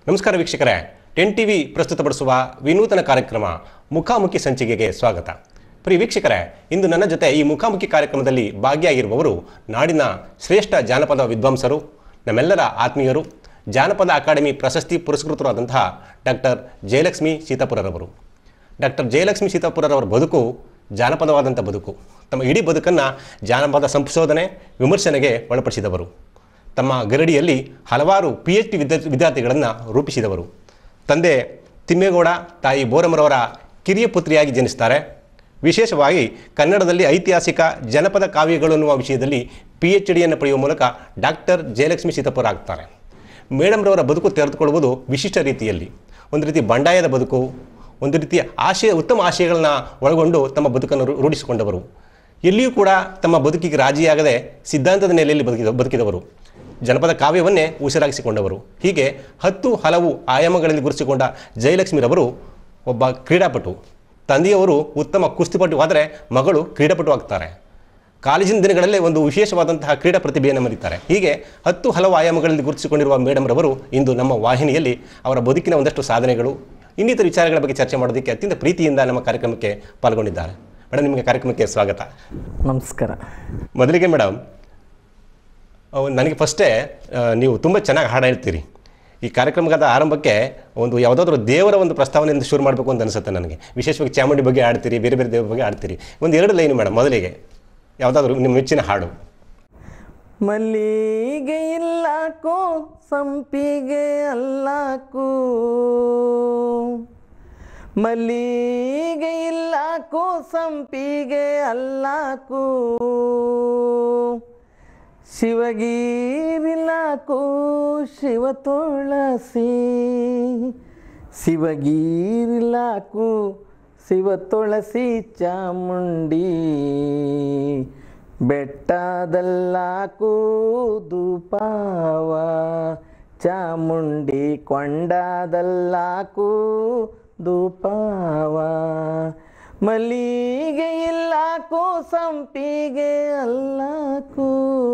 ನಮಸ್ಕಾರ ವೀಕ್ಷಕರೇ ten T V ಪ್ರಸ್ತುತಪಡಿಸುವ ವಿನೂತನ ಕಾರ್ಯಕ್ರಮ ಮುಖಾಮುಖಿ ಸಂಚಿಕೆಗೆ ಸ್ವಾಗತ ಪ್ರಿಯ ವೀಕ್ಷಕರೇ ಇಂದು ನನ್ನ ಜೊತೆ ಈ ಮುಖಾಮುಖಿ ಕಾರ್ಯಕ್ರಮದಲ್ಲಿ ಭಾಗಿಯಾಗಿರುವವರು ನಾಡಿನ ಶ್ರೇಷ್ಠ ಜಾನಪದ ವಿದ್ವಾಂಸರು ನಮ್ಮೆಲ್ಲರ ಆತ್ಮೀಯರು ಜಾನಪದ ಅಕಾಡೆಮಿ ಪ್ರಶಸ್ತಿ ಪುರಸ್ಕೃತರಾದಂತಹ ಡಾಕ್ಟರ್ ಜಯಲಕ್ಷ್ಮಿ ಸೀತಾಪುರರವರು ಡಾಕ್ಟರ್ ಜಯಲಕ್ಷ್ಮಿ ಸೀತಾಪುರರವರ ಬದುಕು ಜಾನಪದವಾದಂಥ ಬದುಕು ತಮ್ಮ ಇಡೀ ಬದುಕನ್ನು ಜಾನಪದ ಸಂಶೋಧನೆ ವಿಮರ್ಶನೆಗೆ ಒಳಪಡಿಸಿದವರು ತಮ್ಮ ಗರಡಿಯಲ್ಲಿ ಹಲವಾರು ಪಿ ಎಚ್ ಡಿ ವಿದ್ಯಾರ್ಥಿ ವಿದ್ಯಾರ್ಥಿಗಳನ್ನು ರೂಪಿಸಿದವರು ತಂದೆ ತಿಮ್ಮೇಗೌಡ ತಾಯಿ ಬೋರಮರವರ ಕಿರಿಯ ಪುತ್ರಿಯಾಗಿ ಜನಿಸ್ತಾರೆ ವಿಶೇಷವಾಗಿ ಕನ್ನಡದಲ್ಲಿ ಐತಿಹಾಸಿಕ ಜನಪದ ಕಾವ್ಯಗಳು ಅನ್ನುವ ವಿಷಯದಲ್ಲಿ ಪಿ ಎಚ್ ಡಿಯನ್ನು ಪಡೆಯುವ ಮೂಲಕ ಡಾಕ್ಟರ್ ಜಯಲಕ್ಷ್ಮಿ ಸೀತಾಪುರ ಆಗ್ತಾರೆ ಮೇಡಮ್ರವರ ಬದುಕು ತೆರೆದುಕೊಳ್ಳುವುದು ವಿಶಿಷ್ಟ ರೀತಿಯಲ್ಲಿ ಒಂದು ರೀತಿ ಬಂಡಾಯದ ಬದುಕು ಒಂದು ರೀತಿಯ ಆಶಯ ಉತ್ತಮ ಆಶಯಗಳನ್ನ ಒಳಗೊಂಡು ತಮ್ಮ ಬದುಕನ್ನು ರೂ- ರೂಢಿಸಿಕೊಂಡವರು ಎಲ್ಲಿಯೂ ಕೂಡ ತಮ್ಮ ಬದುಕಿಗೆ ರಾಜಿಯಾಗದೆ ಸಿದ್ಧಾಂತದ ನೆಲೆಯಲ್ಲಿ ಬದುಕಿದ ಬದುಕಿದವರು ಜನಪದ ಕಾವ್ಯವನ್ನೇ ಉಸಿರಾಗಿಸಿಕೊಂಡವರು ಹೀಗೆ ಹತ್ತು ಹಲವು ಆಯಾಮಗಳಲ್ಲಿ ಗುರುತಿಸಿಕೊಂಡ ಜಯಲಕ್ಷ್ಮಿರವರು ಒಬ್ಬ ಕ್ರೀಡಾಪಟು ತಂದೆಯವರು ಉತ್ತಮ ಕುಸ್ತಿಪಟು ಆದರೆ ಮಗಳು ಕ್ರೀಡಾಪಟು ಆಗ್ತಾರೆ ಕಾಲೇಜಿನ ದಿನಗಳಲ್ಲೇ ಒಂದು ವಿಶೇಷವಾದಂತಹ ಕ್ರೀಡಾ ಪ್ರತಿಭೆಯನ್ನು ಮರೀತಾರೆ ಹೀಗೆ ಹತ್ತು ಹಲವು ಆಯಾಮಗಳಲ್ಲಿ ಗುರುತಿಸಿಕೊಂಡಿರುವ ಮೇಡಮ್ರವರು ಇಂದು ನಮ್ಮ ವಾಹಿನಿಯಲ್ಲಿ ಅವರ ಬದುಕಿನ ಒಂದಷ್ಟು ಸಾಧನೆಗಳು ಇನ್ನಿತರ ವಿಚಾರಗಳ ಬಗ್ಗೆ ಚರ್ಚೆ ಮಾಡೋದಕ್ಕೆ ಅತ್ಯಂತ ಪ್ರೀತಿಯಿಂದ ನಮ್ಮ ಕಾರ್ಯಕ್ರಮಕ್ಕೆ ಪಾಲ್ಗೊಂಡಿದ್ದಾರೆ ಮೇಡಮ್ ನಿಮಗೆ ಕಾರ್ಯಕ್ರಮಕ್ಕೆ ಸ್ವಾಗತ ನಮಸ್ಕಾರ ಮೊದಲಿಗೆ ಮೇಡಮ್ ಅಹ್, ನನಗೆ ಫಸ್ಟೇ ಅಹ್, ನೀವು ತುಂಬ ಚೆನ್ನಾಗಿ ಹಾಡು ಹೇಳ್ತೀರಿ ಈ ಕಾರ್ಯಕ್ರಮದ ಆರಂಭಕ್ಕೆ ಒಂದು ಯಾವುದಾದ್ರೂ ದೇವರ ಒಂದು ಪ್ರಸ್ತಾವನೆಯಿಂದ ಶುರು ಮಾಡಬೇಕು ಅಂತ ಅನಿಸುತ್ತೆ ನನಗೆ ವಿಶೇಷವಾಗಿ ಚಾಮುಂಡಿ ಬಗ್ಗೆ ಆಡ್ತೀರಿ ಬೇರೆ ಬೇರೆ ದೇವರ ಬಗ್ಗೆ ಆಡ್ತೀರಿ ಒಂದು ಎರಡು ಲೈನು ಮೇಡಮ್ ಮೊದಲಿಗೆ ಯಾವುದಾದ್ರೂ ನಿಮ್ಮ ಮೆಚ್ಚಿನ ಹಾಡು ಮಲ್ಲಿಗೆ ಇಲ್ಲಾಕು ಸಂಪಿಗೆ ಅಲ್ಲಾಕು ಮಲ್ಲಿಗೆ ಇಲ್ಲಾಕು ಸಂಪಿಗೆ ಅಲ್ಲಾಕು ಶಿವಗೀರಿಲಾಕು ಶಿವ ತುಳಸಿ ಶಿವಗೀರಿಲಾಕು ಶಿವ ತುಳಸಿ ಚಾಮುಂಡಿ ಬೆಟ್ಟದಲ್ಲಾಕು ಧೂಪಾವ ಚಾಮುಂಡಿ ಕೊಂಡದಲ್ಲಾಕು ಧೂಪಾವ ಮಲ್ಲಿಗೆ ಇಲ್ಲಾಕು ಸಂಪಿಗೆ ಅಲ್ಲಾಕು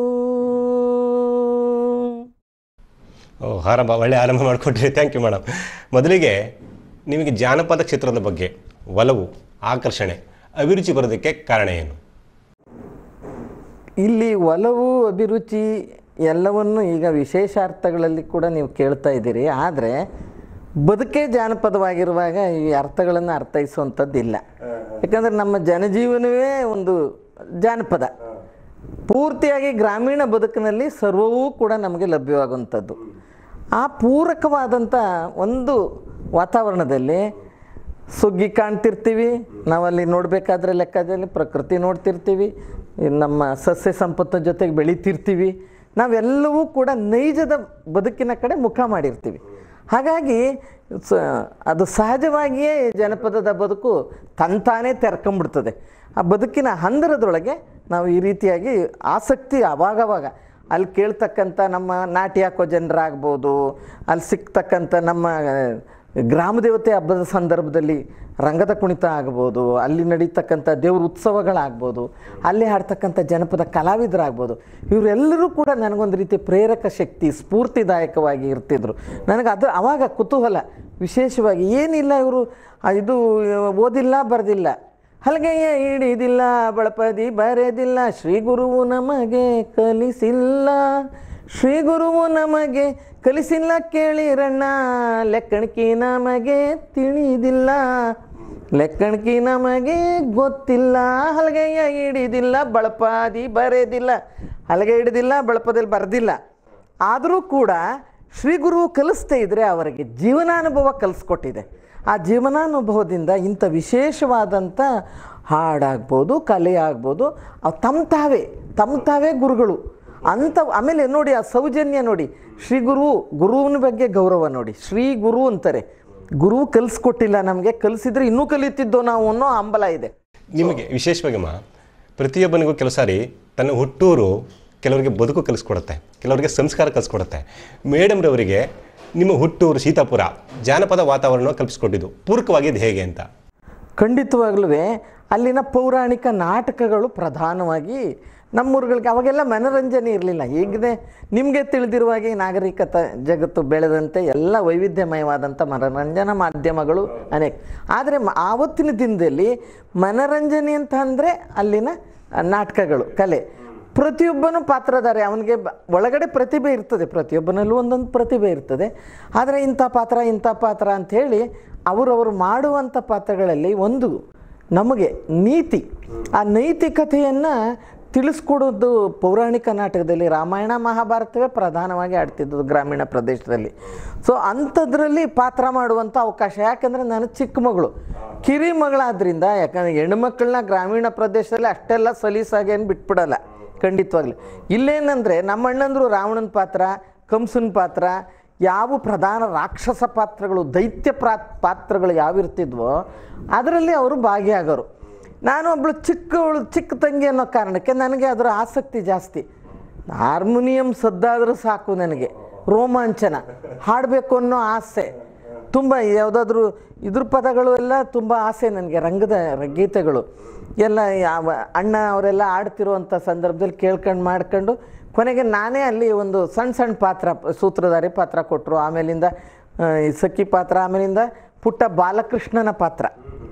ಓ ಆರಂಭ ಒಳ್ಳೆ ಆರಂಭ ಮಾಡಿಕೊಟ್ರಿ ಥ್ಯಾಂಕ್ ಯು ಮೇಡಮ್ ಮೊದಲಿಗೆ ನಿಮಗೆ ಜಾನಪದ ಕ್ಷೇತ್ರದ ಬಗ್ಗೆ ಒಲವು ಆಕರ್ಷಣೆ ಅಭಿರುಚಿ ಬರೋದಕ್ಕೆ ಕಾರಣ ಏನು ಇಲ್ಲಿ ಒಲವು ಅಭಿರುಚಿ ಎಲ್ಲವನ್ನು ಈಗ ವಿಶೇಷಾರ್ಥಗಳಲ್ಲಿ ಕೂಡ ನೀವು ಕೇಳ್ತಾ ಇದ್ದೀರಿ ಆದರೆ ಬದುಕೇ ಜಾನಪದವಾಗಿರುವಾಗ ಈ ಅರ್ಥಗಳನ್ನು ಅರ್ಥೈಸುವಂಥದ್ದಿಲ್ಲ ಯಾಕಂದರೆ ನಮ್ಮ ಜನಜೀವನವೇ ಒಂದು ಜಾನಪದ ಪೂರ್ತಿಯಾಗಿ ಗ್ರಾಮೀಣ ಬದುಕಿನಲ್ಲಿ ಸರ್ವವೂ ಕೂಡ ನಮಗೆ ಲಭ್ಯವಾಗುವಂಥದ್ದು ಆ ಪೂರಕವಾದಂಥ ಒಂದು ವಾತಾವರಣದಲ್ಲಿ ಸುಗ್ಗಿ ಕಾಣ್ತಿರ್ತೀವಿ ನಾವಲ್ಲಿ ನೋಡಬೇಕಾದ್ರೆ ಲೆಕ್ಕದಲ್ಲಿ ಪ್ರಕೃತಿ ನೋಡ್ತಿರ್ತೀವಿ ಈ ನಮ್ಮ ಸಸ್ಯ ಸಂಪತ್ತಿನ ಜೊತೆಗೆ ಬೆಳಿತಿರ್ತೀವಿ ನಾವೆಲ್ಲವೂ ಕೂಡ ನೈಜದ ಬದುಕಿನ ಕಡೆ ಮುಖ ಮಾಡಿರ್ತೀವಿ ಹಾಗಾಗಿ ಸ ಅದು ಸಹಜವಾಗಿಯೇ ಜನಪದದ ಬದುಕು ತಂತಾನೇ ತೆರ್ಕೊಂಬಿಡ್ತದೆ ಆ ಬದುಕಿನ ಹಂದರದೊಳಗೆ ನಾವು ಈ ರೀತಿಯಾಗಿ ಆಸಕ್ತಿ ಅವಾಗವಾಗ ಅಲ್ಲಿ ಕೇಳ್ತಕ್ಕಂಥ ನಮ್ಮ ನಾಟಿ ಹಾಕೋ ಜನರಾಗ್ಬೋದು ಅಲ್ಲಿ ಸಿಗ್ತಕ್ಕಂಥ ನಮ್ಮ ಗ್ರಾಮ ದೇವತೆ ಹಬ್ಬದ ಸಂದರ್ಭದಲ್ಲಿ ರಂಗದ ಕುಣಿತ ಆಗ್ಬೋದು ಅಲ್ಲಿ ನಡೀತಕ್ಕಂಥ ದೇವ್ರ ಉತ್ಸವಗಳಾಗ್ಬೋದು ಅಲ್ಲಿ ಹಾಡ್ತಕ್ಕಂಥ ಜನಪದ ಕಲಾವಿದರಾಗ್ಬೋದು ಇವರೆಲ್ಲರೂ ಕೂಡ ನನಗೊಂದು ರೀತಿ ಪ್ರೇರಕ ಶಕ್ತಿ ಸ್ಫೂರ್ತಿದಾಯಕವಾಗಿ ಇರ್ತಿದ್ರು ನನಗೆ ಅದು ಆವಾಗ ಕುತೂಹಲ ವಿಶೇಷವಾಗಿ ಏನಿಲ್ಲ ಇವರು ಇದು ಓದಿಲ್ಲ ಬರೆದಿಲ್ಲ ಹಲಗೆಯ ಹಿಡಿದಿಲ್ಲ ಬಳಪದಿ ಬರೆದಿಲ್ಲ ಶ್ರೀ ಗುರುವು ನಮಗೆ ಕಲಿಸಿಲ್ಲ ಶ್ರೀ ಗುರುವು ನಮಗೆ ಕಲಿಸಿಲ್ಲ ಕೇಳಿರಣ್ಣ ಲೆಕ್ಕಣಿಕೆ ನಮಗೆ ತಿಳಿದಿಲ್ಲ ಲೆಕ್ಕಣಿಕೆ ನಮಗೆ ಗೊತ್ತಿಲ್ಲ ಹಲಗೆಯ ಹಿಡಿದಿಲ್ಲ ಬಳಪಾದಿ ಬರೆದಿಲ್ಲ ಹಲಗೆ ಹಿಡಿದಿಲ್ಲ ಬಳಪದಲ್ಲಿ ಬರೆದಿಲ್ಲ ಆದರೂ ಕೂಡ ಶ್ರೀ ಗುರು ಕಲಿಸ್ತಾ ಇದ್ದರೆ ಅವರಿಗೆ ಜೀವನಾನುಭವ ಕಲಿಸ್ಕೊಟ್ಟಿದೆ ಆ ಜೀವನಾನುಭವದಿಂದ ಇಂಥ ವಿಶೇಷವಾದಂಥ ಹಾಡಾಗ್ಬೋದು ಕಲೆ ಆಗ್ಬೋದು ಅವು ತಮ್ಮ ತಾವೇ ತಮ್ಮ ತಾವೇ ಗುರುಗಳು ಅಂಥ ಆಮೇಲೆ ನೋಡಿ ಆ ಸೌಜನ್ಯ ನೋಡಿ ಶ್ರೀ ಗುರು ಗುರುವಿನ ಬಗ್ಗೆ ಗೌರವ ನೋಡಿ ಶ್ರೀ ಗುರು ಅಂತಾರೆ ಗುರು ಕಲಿಸ್ಕೊಟ್ಟಿಲ್ಲ ನಮಗೆ ಕಲಿಸಿದ್ರೆ ಇನ್ನೂ ಕಲಿತಿದ್ದೋ ನಾವು ಅನ್ನೋ ಹಂಬಲ ಇದೆ ನಿಮಗೆ ವಿಶೇಷವಾಗಿ ಅಮ್ಮ ಪ್ರತಿಯೊಬ್ಬನಿಗೂ ಕೆಲವು ಸಾರಿ ತನ್ನ ಹುಟ್ಟೂರು ಕೆಲವರಿಗೆ ಬದುಕು ಕಲಿಸ್ಕೊಡುತ್ತೆ ಕೆಲವರಿಗೆ ಸಂಸ್ಕಾರ ಕಲಿಸ್ಕೊಡುತ್ತೆ ಮೇಡಮ್ರವರಿಗೆ ನಿಮ್ಮ ಹುಟ್ಟೂರು ಸೀತಾಪುರ ಜಾನಪದ ವಾತಾವರಣ ಕಲ್ಪಿಸ್ಕೊಟ್ಟಿದ್ದು ಪೂರಕವಾಗಿದ್ದು ಹೇಗೆ ಅಂತ ಖಂಡಿತವಾಗ್ಲೂ ಅಲ್ಲಿನ ಪೌರಾಣಿಕ ನಾಟಕಗಳು ಪ್ರಧಾನವಾಗಿ ನಮ್ಮೂರುಗಳಿಗೆ ಅವಾಗೆಲ್ಲ ಮನೋರಂಜನೆ ಇರಲಿಲ್ಲ ಈಗನೇ ನಿಮಗೆ ತಿಳಿದಿರುವ ಹಾಗೆ ಈ ನಾಗರಿಕತೆ ಜಗತ್ತು ಬೆಳೆದಂತೆ ಎಲ್ಲ ವೈವಿಧ್ಯಮಯವಾದಂಥ ಮನೋರಂಜನಾ ಮಾಧ್ಯಮಗಳು ಅನೇಕ ಆದರೆ ಮ- ಆವತ್ತಿನ ದಿನದಲ್ಲಿ ಮನೋರಂಜನೆ ಅಂತ ಅಂದರೆ ಅಲ್ಲಿನ ನಾಟಕಗಳು ಕಲೆ ಪ್ರತಿಯೊಬ್ಬನೂ ಪಾತ್ರಧಾರಿ ಅವನಿಗೆ ಬ- ಒಳಗಡೆ ಪ್ರತಿಭೆ ಇರ್ತದೆ ಪ್ರತಿಯೊಬ್ಬನಲ್ಲೂ ಒಂದೊಂದು ಪ್ರತಿಭೆ ಇರ್ತದೆ ಆದರೆ ಇಂಥ ಪಾತ್ರ ಇಂಥ ಪಾತ್ರ ಅಂಥೇಳಿ ಅವರವರು ಮಾಡುವಂಥ ಪಾತ್ರಗಳಲ್ಲಿ ಒಂದು ನಮಗೆ ನೀತಿ ಆ ನೈತಿಕತೆಯನ್ನು ತಿಳಿಸ್ಕೊಡೋದು ಪೌರಾಣಿಕ ನಾಟಕದಲ್ಲಿ ರಾಮಾಯಣ ಮಹಾಭಾರತವೇ ಪ್ರಧಾನವಾಗಿ ಆಡ್ತಿದ್ದದ್ದು ಗ್ರಾಮೀಣ ಪ್ರದೇಶದಲ್ಲಿ ಸೊ ಅಂಥದ್ರಲ್ಲಿ ಪಾತ್ರ ಮಾಡುವಂಥ ಅವಕಾಶ ಯಾಕಂದರೆ ನಾನು ಚಿಕ್ಕ ಮಗಳು ಕಿರಿ ಮಗಳಾದ್ರಿಂದ ಯಾಕಂದರೆ ಹೆಣ್ಮಕ್ಳನ್ನ ಗ್ರಾಮೀಣ ಪ್ರದೇಶದಲ್ಲಿ ಅಷ್ಟೆಲ್ಲ ಸಲೀಸಾಗಿ ಏನು ಬಿಟ್ಬಿಡಲ್ಲ ಖಂಡಿತವಾಗ್ಲಿ ಇಲ್ಲೇನಂದರೆ ನಮ್ಮ ಅಣ್ಣಂದ್ರು ರಾವಣನ ಪಾತ್ರ ಕಂಸನ ಪಾತ್ರ ಯಾವ ಪ್ರಧಾನ ರಾಕ್ಷಸ ಪಾತ್ರಗಳು ದೈತ್ಯ ಪ್ರಾ ಪಾತ್ರಗಳು ಯಾವಿರ್ತಿದ್ವೋ ಅದರಲ್ಲಿ ಅವರು ಭಾಗಿಯಾಗೋರು ನಾನು ಒಬ್ಬಳು ಚಿಕ್ಕವಳು ಚಿಕ್ಕ ತಂಗಿ ಅನ್ನೋ ಕಾರಣಕ್ಕೆ ನನಗೆ ಅದರ ಆಸಕ್ತಿ ಜಾಸ್ತಿ ಹಾರ್ಮೋನಿಯಂ ಸದ್ದಾದರೂ ಸಾಕು ನನಗೆ ರೋಮಾಂಚನ ಹಾಡಬೇಕು ಅನ್ನೋ ಆಸೆ ತುಂಬ ಯಾವುದಾದ್ರೂ ಇದ್ರ ಪದಗಳು ಎಲ್ಲ ತುಂಬ ಆಸೆ ನನಗೆ ರಂಗದ ಗೀತೆಗಳು ಎಲ್ಲ ಯಾವ ಅಣ್ಣ ಅವರೆಲ್ಲ ಆಡ್ತಿರುವಂಥ ಸಂದರ್ಭದಲ್ಲಿ ಕೇಳ್ಕೊಂಡು ಮಾಡ್ಕೊಂಡು ಕೊನೆಗೆ ನಾನೇ ಅಲ್ಲಿ ಒಂದು ಸಣ್ಣ ಸಣ್ಣ ಪಾತ್ರ ಸೂತ್ರಧಾರಿ ಪಾತ್ರ ಕೊಟ್ಟರು ಆಮೇಲಿಂದ ಆ, ಈ ಸಖಿ ಪಾತ್ರ ಆಮೇಲಿಂದ ಪುಟ್ಟ ಬಾಲಕೃಷ್ಣನ ಪಾತ್ರ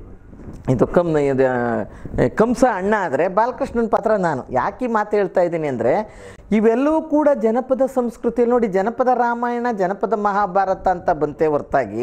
ಇದು ಕಮ್ ಇದು ಆ, ಕಂಸ ಅಣ್ಣ ಆದರೆ ಬಾಲಕೃಷ್ಣನ ಪಾತ್ರ ನಾನು ಯಾಕೆ ಈ ಮಾತು ಹೇಳ್ತಾ ಇದ್ದೀನಿ ಅಂದರೆ ಇವೆಲ್ಲವೂ ಕೂಡ ಜನಪದ ಸಂಸ್ಕೃತಿಯಲ್ಲಿ ನೋಡಿ ಜನಪದ ರಾಮಾಯಣ ಜನಪದ ಮಹಾಭಾರತ ಅಂತ ಬಂತೆ ಹೊರತಾಗಿ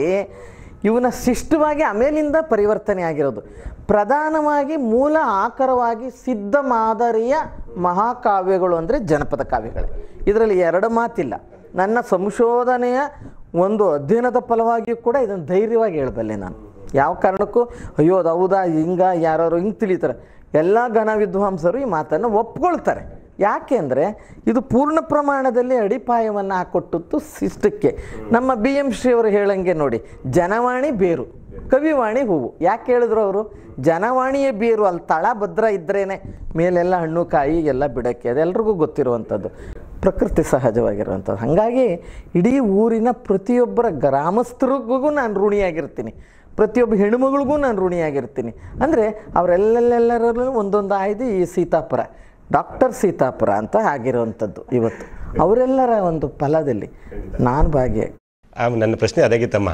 ಇವನ ಶಿಷ್ಟವಾಗಿ ಆಮೇಲಿಂದ ಪರಿವರ್ತನೆ ಆಗಿರೋದು ಪ್ರಧಾನವಾಗಿ ಮೂಲ ಆಕರವಾಗಿ ಸಿದ್ಧ ಮಾದರಿಯ ಮಹಾಕಾವ್ಯಗಳು ಅಂದರೆ ಜನಪದ ಕಾವ್ಯಗಳೇ ಇದರಲ್ಲಿ ಎರಡು ಮಾತಿಲ್ಲ ನನ್ನ ಸಂಶೋಧನೆಯ ಒಂದು ಅಧ್ಯಯನದ ಫಲವಾಗಿಯೂ ಕೂಡ ಇದನ್ನು ಧೈರ್ಯವಾಗಿ ಹೇಳಬಲ್ಲೆ ನಾನು ಯಾವ ಕಾರಣಕ್ಕೂ ಅಯ್ಯೋ ಅದು ಹೌದಾ ಹಿಂಗ ಯಾರು ಹಿಂಗೆ ತಿಳಿತಾರೆ ಎಲ್ಲ ಘನ ವಿದ್ವಾಂಸರು ಈ ಮಾತನ್ನು ಒಪ್ಕೊಳ್ತಾರೆ ಯಾಕೆ ಅಂದರೆ ಇದು ಪೂರ್ಣ ಪ್ರಮಾಣದಲ್ಲಿ ಅಡಿಪಾಯವನ್ನು ಹಾಕೊಟ್ಟದ್ದು ಶಿಷ್ಟಕ್ಕೆ ನಮ್ಮ ಬಿ ಎಂ ಶ್ರೀ ಅವರು ಹೇಳಂಗೆ ನೋಡಿ ಜನವಾಣಿ ಬೇರು ಕವಿವಾಣಿ ಹೂವು ಯಾಕೆ ಹೇಳಿದ್ರು ಅವರು ಜನವಾಣಿಯೇ ಬೇರು ಅಲ್ಲಿ ತಳ ಭದ್ರ ಇದ್ರೇನೆ ಮೇಲೆಲ್ಲ ಹಣ್ಣು ಕಾಯಿ ಎಲ್ಲ ಬಿಡಕ್ಕೆ ಅದೆಲ್ರಿಗೂ ಗೊತ್ತಿರುವಂಥದ್ದು ಪ್ರಕೃತಿ ಸಹಜವಾಗಿರುವಂಥದ್ದು ಹಾಗಾಗಿ ಇಡೀ ಊರಿನ ಪ್ರತಿಯೊಬ್ಬರ ಗ್ರಾಮಸ್ಥರಿಗೂ ನಾನು ಋಣಿಯಾಗಿರ್ತೀನಿ ಪ್ರತಿಯೊಬ್ಬ ಹೆಣ್ಮಗಳಿಗೂ ನಾನು ಋಣಿಯಾಗಿರ್ತೀನಿ ಅಂದರೆ ಅವರೆಲ್ಲೆಲ್ಲರಲ್ಲೂ ಒಂದೊಂದು ಆಯ್ದು ಈ ಸೀತಾಪುರ ಡಾಕ್ಟರ್ ಸೀತಾಪುರ ಅಂತ ಆಗಿರುವಂಥದ್ದು ಇವತ್ತು ಅವರೆಲ್ಲರ ಒಂದು ಫಲದಲ್ಲಿ ನಾನು ಭಾಗಿಯಾಗಿ ಆ, ನನ್ನ ಪ್ರಶ್ನೆ ಅದಾಗಿತ್ತಮ್ಮ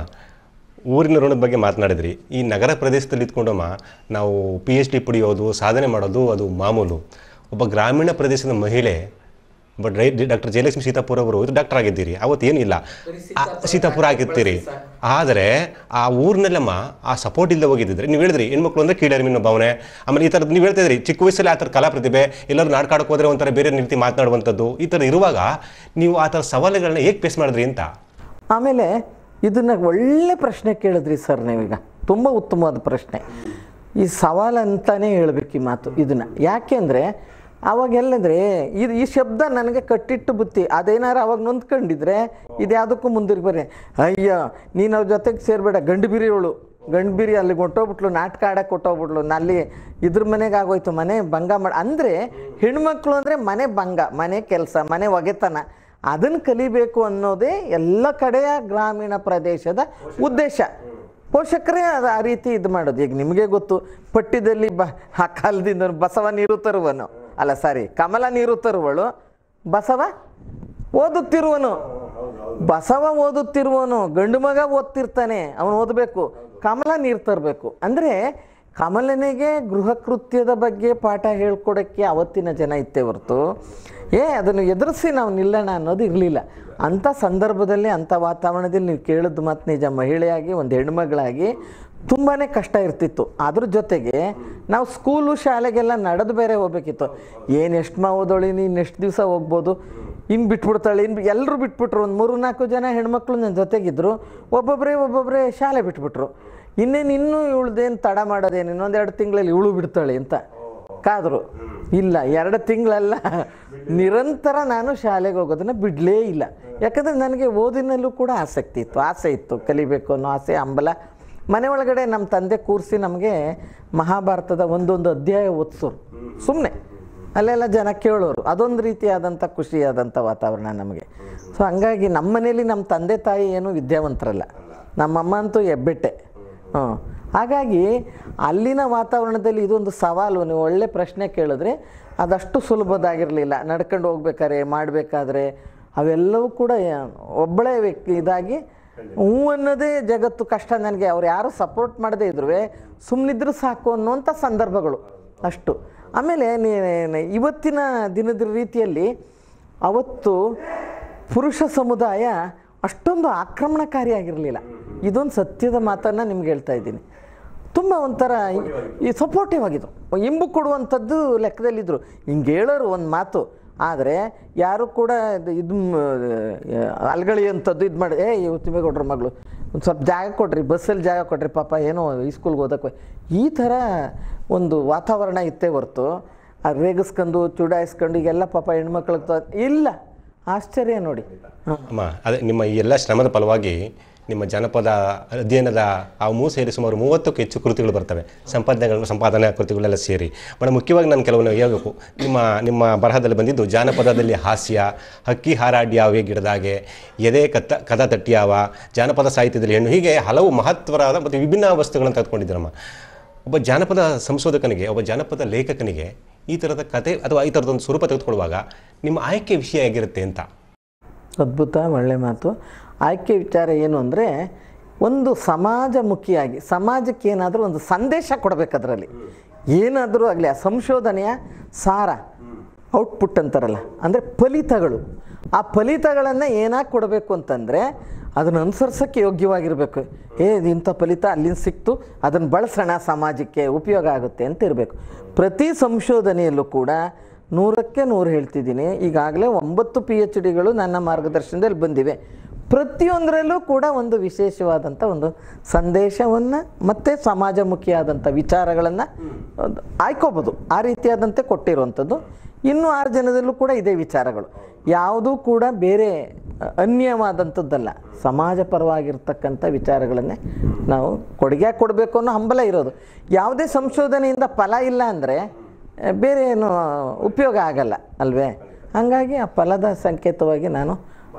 ಊರಿನ ಋಣದ ಬಗ್ಗೆ ಮಾತನಾಡಿದ್ರಿ ಈ ನಗರ ಪ್ರದೇಶದಲ್ಲಿ ಇದ್ಕೊಂಡಮ್ಮ ನಾವು ಪಿ ಎಚ್ ಡಿ ಪಡೆಯೋದು ಸಾಧನೆ ಮಾಡೋದು ಅದು ಮಾಮೂಲು ಒಬ್ಬ ಗ್ರಾಮೀಣ ಪ್ರದೇಶದ ಮಹಿಳೆ ಬಟ್ ರೈ ಡಾಕ್ಟರ್ ಜಯಲಕ್ಷ್ಮಿ ಸೀತಾಪುರ ಅವರು ಇದು ಡಾಕ್ಟರ್ ಆಗಿದ್ದೀರಿ ಅವತ್ತು ಏನಿಲ್ಲ ಆ, ಸೀತಾಪುರ ಆಗಿರ್ತೀರಿ ಆದರೆ ಆ ಊರಿನಲ್ಲಮ್ಮ ಆ ಸಪೋರ್ಟ್ ಇಲ್ಲದೆ ಹೋಗಿದ್ದಿದ್ರೆ ನೀವು ಹೇಳಿದ್ರಿ ಹೆಣ್ಮಕ್ಳು ಅಂದರೆ ಕೀಳರಿಮಿನ ಭಾವನೆ ಆಮೇಲೆ ಈ ಥರದ್ದು ನೀವು ಹೇಳ್ತಾ ಇದ್ರಿ ಚಿಕ್ಕ ವಯಸ್ಸಲ್ಲಿ ಆ ಥರ ಕಲಾ ಪ್ರತಿಭೆ ಎಲ್ಲರೂ ನಾಡ್ಕಾಡಕ್ಕೆ ಹೋದ್ರೆ ಒಂಥರ ಬೇರೆ ರೀತಿ ಮಾತನಾಡುವಂಥದ್ದು ಈ ಥರ ಇರುವಾಗ ನೀವು ಆ ಥರ ಸವಾಲುಗಳನ್ನ ಹೇಗೆ ಫೇಸ್ ಮಾಡಿದ್ರಿ ಅಂತ ಆಮೇಲೆ ಇದನ್ನು ಒಳ್ಳೆ ಪ್ರಶ್ನೆ ಕೇಳಿದ್ರಿ ಸರ್ ನೀವೀಗ ತುಂಬ ಉತ್ತಮವಾದ ಪ್ರಶ್ನೆ ಈ ಸವಾಲು ಅಂತಾನೆ ಹೇಳ್ಬೇಕು ಈ ಮಾತು ಇದನ್ನು ಯಾಕೆಂದರೆ ಅವಾಗೆಲ್ಲಂದ್ರೆ ಇದು ಈ ಶಬ್ದ ನನಗೆ ಕಟ್ಟಿಟ್ಟು ಬುತ್ತಿ ಅದೇನಾರು ಅವಾಗ ನೊಂದ್ಕೊಂಡಿದ್ರೆ ಇದು ಯಾವುದಕ್ಕೂ ಮುಂದಿರ್ಗೆ ಬರ್ರಿ ಅಯ್ಯ ನೀನು ಅವ್ರ ಜೊತೆಗೆ ಸೇರಬೇಡ ಗಂಡು ಬಿರಿಯವಳು ಗಂಡು ಬಿರಿ ಅಲ್ಲಿ ಕೊಟ್ಟೋಗ್ಬಿಟ್ಲು ನಾಟಕ ಆಡಕ್ಕೆ ಕೊಟ್ಟೋಗ್ಬಿಟ್ಲು ನಲ್ಲಿ ಇದ್ರ ಮನೆಗೆ ಆಗೋಯ್ತು ಮನೆ ಭಂಗ ಮಾಡಿ ಅಂದರೆ ಹೆಣ್ಮಕ್ಳು ಅಂದರೆ ಮನೆ ಭಂಗ ಮನೆ ಕೆಲಸ ಮನೆ ಒಗೆತನ ಅದನ್ನು ಕಲಿಬೇಕು ಅನ್ನೋದೇ ಎಲ್ಲ ಕಡೆಯ ಗ್ರಾಮೀಣ ಪ್ರದೇಶದ ಉದ್ದೇಶ ಪೋಷಕರೇ ಅದು ಆ ರೀತಿ ಇದು ಮಾಡೋದು ಈಗ ನಿಮಗೆ ಗೊತ್ತು ಪಟ್ಟಿದಲ್ಲಿ ಬ ಆ ಕಾಲದಿಂದ ಬಸವ ನೀರು ತರುವನು ಅಲ್ಲ ಸಾರಿ ಕಮಲ ನೀರು ತರುವಳು ಬಸವ ಓದುತ್ತಿರುವನು ಬಸವ ಓದುತ್ತಿರುವನು ಗಂಡು ಮಗ ಓದ್ತಿರ್ತಾನೆ ಅವನು ಓದಬೇಕು ಕಮಲ ನೀರು ತರಬೇಕು ಅಂದರೆ ಕಮಲನಿಗೆ ಗೃಹ ಕೃತ್ಯದ ಬಗ್ಗೆ ಪಾಠ ಹೇಳ್ಕೊಡೋಕ್ಕೆ ಅವತ್ತಿನ ಜನ ಇತ್ತೇ ಹೊರತು ಏ ಅದನ್ನು ಎದುರಿಸಿ ನಾವು ನಿಲ್ಲೋಣ ಅನ್ನೋದು ಇರಲಿಲ್ಲ ಅಂಥ ಸಂದರ್ಭದಲ್ಲಿ ಅಂಥ ವಾತಾವರಣದಲ್ಲಿ ನೀವು ಕೇಳಿದ್ದು ಮಾತು ನಿಜ ಮಹಿಳೆಯಾಗಿ ಒಂದು ಹೆಣ್ಮಗಳಾಗಿ ತುಂಬಾ ಕಷ್ಟ ಇರ್ತಿತ್ತು ಅದ್ರ ಜೊತೆಗೆ ನಾವು ಸ್ಕೂಲು ಶಾಲೆಗೆಲ್ಲ ನಡೆದು ಬೇರೆ ಹೋಗ್ಬೇಕಿತ್ತು ಏನು ಎಷ್ಟು ಮಾ ಓದೋಳಿ ನೀನು ಎಷ್ಟು ದಿವಸ ಹೋಗ್ಬೋದು ಇನ್ನು ಬಿಟ್ಬಿಡ್ತಾಳೆ ಇನ್ನು ಎಲ್ಲರೂ ಬಿಟ್ಬಿಟ್ರು ಒಂದು ಮೂರು ನಾಲ್ಕು ಜನ ಹೆಣ್ಮಕ್ಳು ನನ್ನ ಜೊತೆಗಿದ್ರು ಒಬ್ಬೊಬ್ಬರೇ ಒಬ್ಬೊಬ್ಬರೇ ಶಾಲೆ ಬಿಟ್ಬಿಟ್ರು ಇನ್ನೇನು ಇನ್ನೂ ಇವಳ್ದೇನು ತಡ ಮಾಡೋದೇನು ಇನ್ನೊಂದೆರಡು ತಿಂಗಳಲ್ಲಿ ಇವಳು ಬಿಡ್ತಾಳೆ ಅಂತ ಕಾದರು ಇಲ್ಲ ಎರಡು ತಿಂಗಳಲ್ಲ ನಿರಂತರ ನಾನು ಶಾಲೆಗೆ ಹೋಗೋದನ್ನು ಬಿಡಲೇ ಇಲ್ಲ ಯಾಕಂದರೆ ನನಗೆ ಓದಿನಲ್ಲೂ ಕೂಡ ಆಸಕ್ತಿ ಇತ್ತು ಆಸೆ ಇತ್ತು ಕಲಿಬೇಕು ಅನ್ನೋ ಆಸೆ ಹಂಬಲ ಮನೆ ಒಳಗಡೆ ನಮ್ಮ ತಂದೆ ಕೂರಿಸಿ ನಮಗೆ ಮಹಾಭಾರತದ ಒಂದೊಂದು ಅಧ್ಯಾಯ ಓದಿಸೋರು ಸುಮ್ಮನೆ ಅಲ್ಲೆಲ್ಲ ಜನ ಕೇಳೋರು ಅದೊಂದು ರೀತಿಯಾದಂಥ ಖುಷಿಯಾದಂಥ ವಾತಾವರಣ ನಮಗೆ ಸೊ ಹಂಗಾಗಿ ನಮ್ಮ ಮನೇಲಿ ನಮ್ಮ ತಂದೆ ತಾಯಿ ಏನು ವಿದ್ಯಾವಂತರಲ್ಲ ನಮ್ಮಮ್ಮ ಅಂತೂ ಎಬ್ಬೆಟ್ಟೆ ಹ್ಞೂ ಹಾಗಾಗಿ ಅಲ್ಲಿನ ವಾತಾವರಣದಲ್ಲಿ ಇದೊಂದು ಸವಾಲು ನೀವು ಒಳ್ಳೆ ಪ್ರಶ್ನೆ ಕೇಳಿದ್ರೆ ಅದಷ್ಟು ಸುಲಭದಾಗಿರಲಿಲ್ಲ ನಡ್ಕೊಂಡು ಹೋಗ್ಬೇಕಾದ್ರೆ ಮಾಡಬೇಕಾದ್ರೆ ಅವೆಲ್ಲವೂ ಕೂಡ ಯಾ- ಒಬ್ಬಳೇ ವ್ಯಕ್ತಿ ಇದಾಗಿ ಹ್ಞೂ ಅನ್ನೋದೇ ಜಗತ್ತು ಕಷ್ಟ ನನಗೆ ಅವ್ರು ಯಾರು ಸಪೋರ್ಟ್ ಮಾಡದೇ ಇದ್ರು ಸುಮ್ಮನಿದ್ರು ಸಾಕು ಅನ್ನುವಂಥ ಸಂದರ್ಭಗಳು ಅಷ್ಟು ಆಮೇಲೆ ನೀ- ಇವತ್ತಿನ ದಿನದ ರೀತಿಯಲ್ಲಿ ಅವತ್ತು ಪುರುಷ ಸಮುದಾಯ ಅಷ್ಟೊಂದು ಆಕ್ರಮಣಕಾರಿಯಾಗಿರಲಿಲ್ಲ ಇದೊಂದು ಸತ್ಯದ ಮಾತನ್ನು ನಿಮ್ಗೆ ಹೇಳ್ತಾ ಇದ್ದೀನಿ ತುಂಬ ಒಂಥರ ಈ- ಈ ಸಪೋರ್ಟಿವ್ ಆಗಿದ್ದು ಇಂಬು ಕೊಡುವಂಥದ್ದು ಲೆಕ್ಕದಲ್ಲಿದ್ದರು ಹಿಂಗೆ ಹೇಳೋರು ಒಂದು ಮಾತು ಆದರೆ ಯಾರು ಕೂಡ ಇದು- ಇದು ಅಲ್ಗಳಿಯುವಂಥದ್ದು ಇದು ಮಾಡಿ ಏ ಇವ್ ತಿಮ್ಮೇಗೌಡ್ರ ಮಗಳು ಒಂದು ಸ್ವಲ್ಪ ಜಾಗ ಕೊಡ್ರಿ ಬಸ್ಸಲ್ಲಿ ಜಾಗ ಕೊಡ್ರಿ ಪಾಪ ಏನೋ ಈ ಸ್ಕೂಲ್ಗೆ ಓದಕ್ಕೆ ಈ ಥರ ಒಂದು ವಾತಾವರಣ ಇತ್ತೇ ಹೊರ್ತು ಅದು ರೇಗಿಸ್ಕೊಂಡು ಚುಡಾಯಿಸ್ಕೊಂಡು ಈಗೆಲ್ಲ ಪಾಪ ಹೆಣ್ಮಕ್ಳಿಗೆ ತ- ಇಲ್ಲ ಆಶ್ಚರ್ಯ ನೋಡಿ ಹಾಂ ಅಮ್ಮ ಅದೇ ನಿಮ್ಮ ಈ ಎಲ್ಲ ಶ್ರಮದ ಫಲವಾಗಿ ನಿಮ್ಮ ಜನಪದ ಅಧ್ಯಯನದ ಆ ಮೂ ಸೇರಿ ಸುಮಾರು ಮೂವತ್ತಕ್ಕೂ ಹೆಚ್ಚು ಕೃತಿಗಳು ಬರ್ತವೆ ಸಂಪಾದನೆಗಳು ಸಂಪಾದನಾ ಕೃತಿಗಳೆಲ್ಲ ಸೇರಿ ಮೇಡಮ್ ಮುಖ್ಯವಾಗಿ ನಾನು ಕೆಲವೊಂದು ಹೇಳ್ಬೇಕು ನಿಮ್ಮ ನಿಮ್ಮ ಬರಹದಲ್ಲಿ ಬಂದಿದ್ದು ಜಾನಪದದಲ್ಲಿ ಹಾಸ್ಯ ಹಕ್ಕಿ ಹಾರಾಡ್ಯಾವೆ ಗಿಡದಾಗೆ ಎದೆ ಕತ್ತ ಕದ ತಟ್ಟಿಯಾವ ಜಾನಪದ ಸಾಹಿತ್ಯದಲ್ಲಿ ಹೆಣ್ಣು ಹೀಗೆ ಹಲವು ಮಹತ್ವರಾದ ಮತ್ತು ವಿಭಿನ್ನ ವಸ್ತುಗಳನ್ನು ತೆಗೆದುಕೊಂಡಿದ್ದೀರಮ್ಮ ಒಬ್ಬ ಜಾನಪದ ಸಂಶೋಧಕನಿಗೆ ಒಬ್ಬ ಜಾನಪದ ಲೇಖಕನಿಗೆ ಈ ಥರದ ಕತೆ ಅಥವಾ ಈ ಥರದೊಂದು ಸ್ವರೂಪ ತೆಗೆದುಕೊಳ್ಳುವಾಗ ನಿಮ್ಮ ಆಯ್ಕೆ ವಿಷಯ ಹೇಗಿರುತ್ತೆ ಅಂತ ಅದ್ಭುತ ಒಳ್ಳೆ ಮಾತು ಆಯ್ಕೆ ವಿಚಾರ ಏನು ಅಂದರೆ ಒಂದು ಸಮಾಜಮುಖಿಯಾಗಿ ಸಮಾಜಕ್ಕೆ ಏನಾದರೂ ಒಂದು ಸಂದೇಶ ಕೊಡಬೇಕು ಅದರಲ್ಲಿ ಏನಾದರೂ ಆಗಲಿ ಆ ಸಂಶೋಧನೆಯ ಸಾರ ಔಟ್ಪುಟ್ ಅಂತಾರಲ್ಲ ಅಂದರೆ ಫಲಿತಗಳು ಆ ಫಲಿತಗಳನ್ನು ಏನಾಗಿ ಕೊಡಬೇಕು ಅಂತಂದರೆ ಅದನ್ನು ಅನುಸರಿಸೋಕ್ಕೆ ಯೋಗ್ಯವಾಗಿರಬೇಕು ಏ ಇದು ಇಂಥ ಫಲಿತ ಅಲ್ಲಿಂದ ಸಿಕ್ತು ಅದನ್ನು ಬಳಸೋಣ ಸಮಾಜಕ್ಕೆ ಉಪಯೋಗ ಆಗುತ್ತೆ ಅಂತ ಇರಬೇಕು ಪ್ರತಿ ಸಂಶೋಧನೆಯಲ್ಲೂ ಕೂಡ ನೂರಕ್ಕೆ ನೂರು ಹೇಳ್ತಿದ್ದೀನಿ ಈಗಾಗಲೇ ಒಂಬತ್ತು ಪಿ ಎಚ್ ಡಿಗಳು ನನ್ನ ಮಾರ್ಗದರ್ಶನದಲ್ಲಿ ಬಂದಿವೆ ಪ್ರತಿಯೊಂದರಲ್ಲೂ ಕೂಡ ಒಂದು ವಿಶೇಷವಾದಂಥ ಒಂದು ಸಂದೇಶವನ್ನು ಮತ್ತು ಸಮಾಜಮುಖಿಯಾದಂಥ ವಿಚಾರಗಳನ್ನು ಆಯ್ಕೋಬೋದು ಆ ರೀತಿಯಾದಂತೆ ಕೊಟ್ಟಿರುವಂಥದ್ದು ಇನ್ನೂ ಆರು ಜನದಲ್ಲೂ ಕೂಡ ಇದೇ ವಿಚಾರಗಳು ಯಾವುದೂ ಕೂಡ ಬೇರೆ ಅ, ಅನ್ಯವಾದಂಥದ್ದಲ್ಲ ಸಮಾಜ ಪರವಾಗಿರ್ತಕ್ಕಂಥ ವಿಚಾರಗಳನ್ನೇ ನಾವು ಕೊಡುಗೆ ಕೊಡಬೇಕು ಅನ್ನೋ ಹಂಬಲ ಇರೋದು ಯಾವುದೇ ಸಂಶೋಧನೆಯಿಂದ ಫಲ ಇಲ್ಲ ಅಂದರೆ ಬೇರೆ ಏನು ಉಪಯೋಗ ಆಗಲ್ಲ ಅಲ್ವೇ ಹಾಗಾಗಿ ಆ ಫಲದ ಸಂಕೇತವಾಗಿ ನಾನು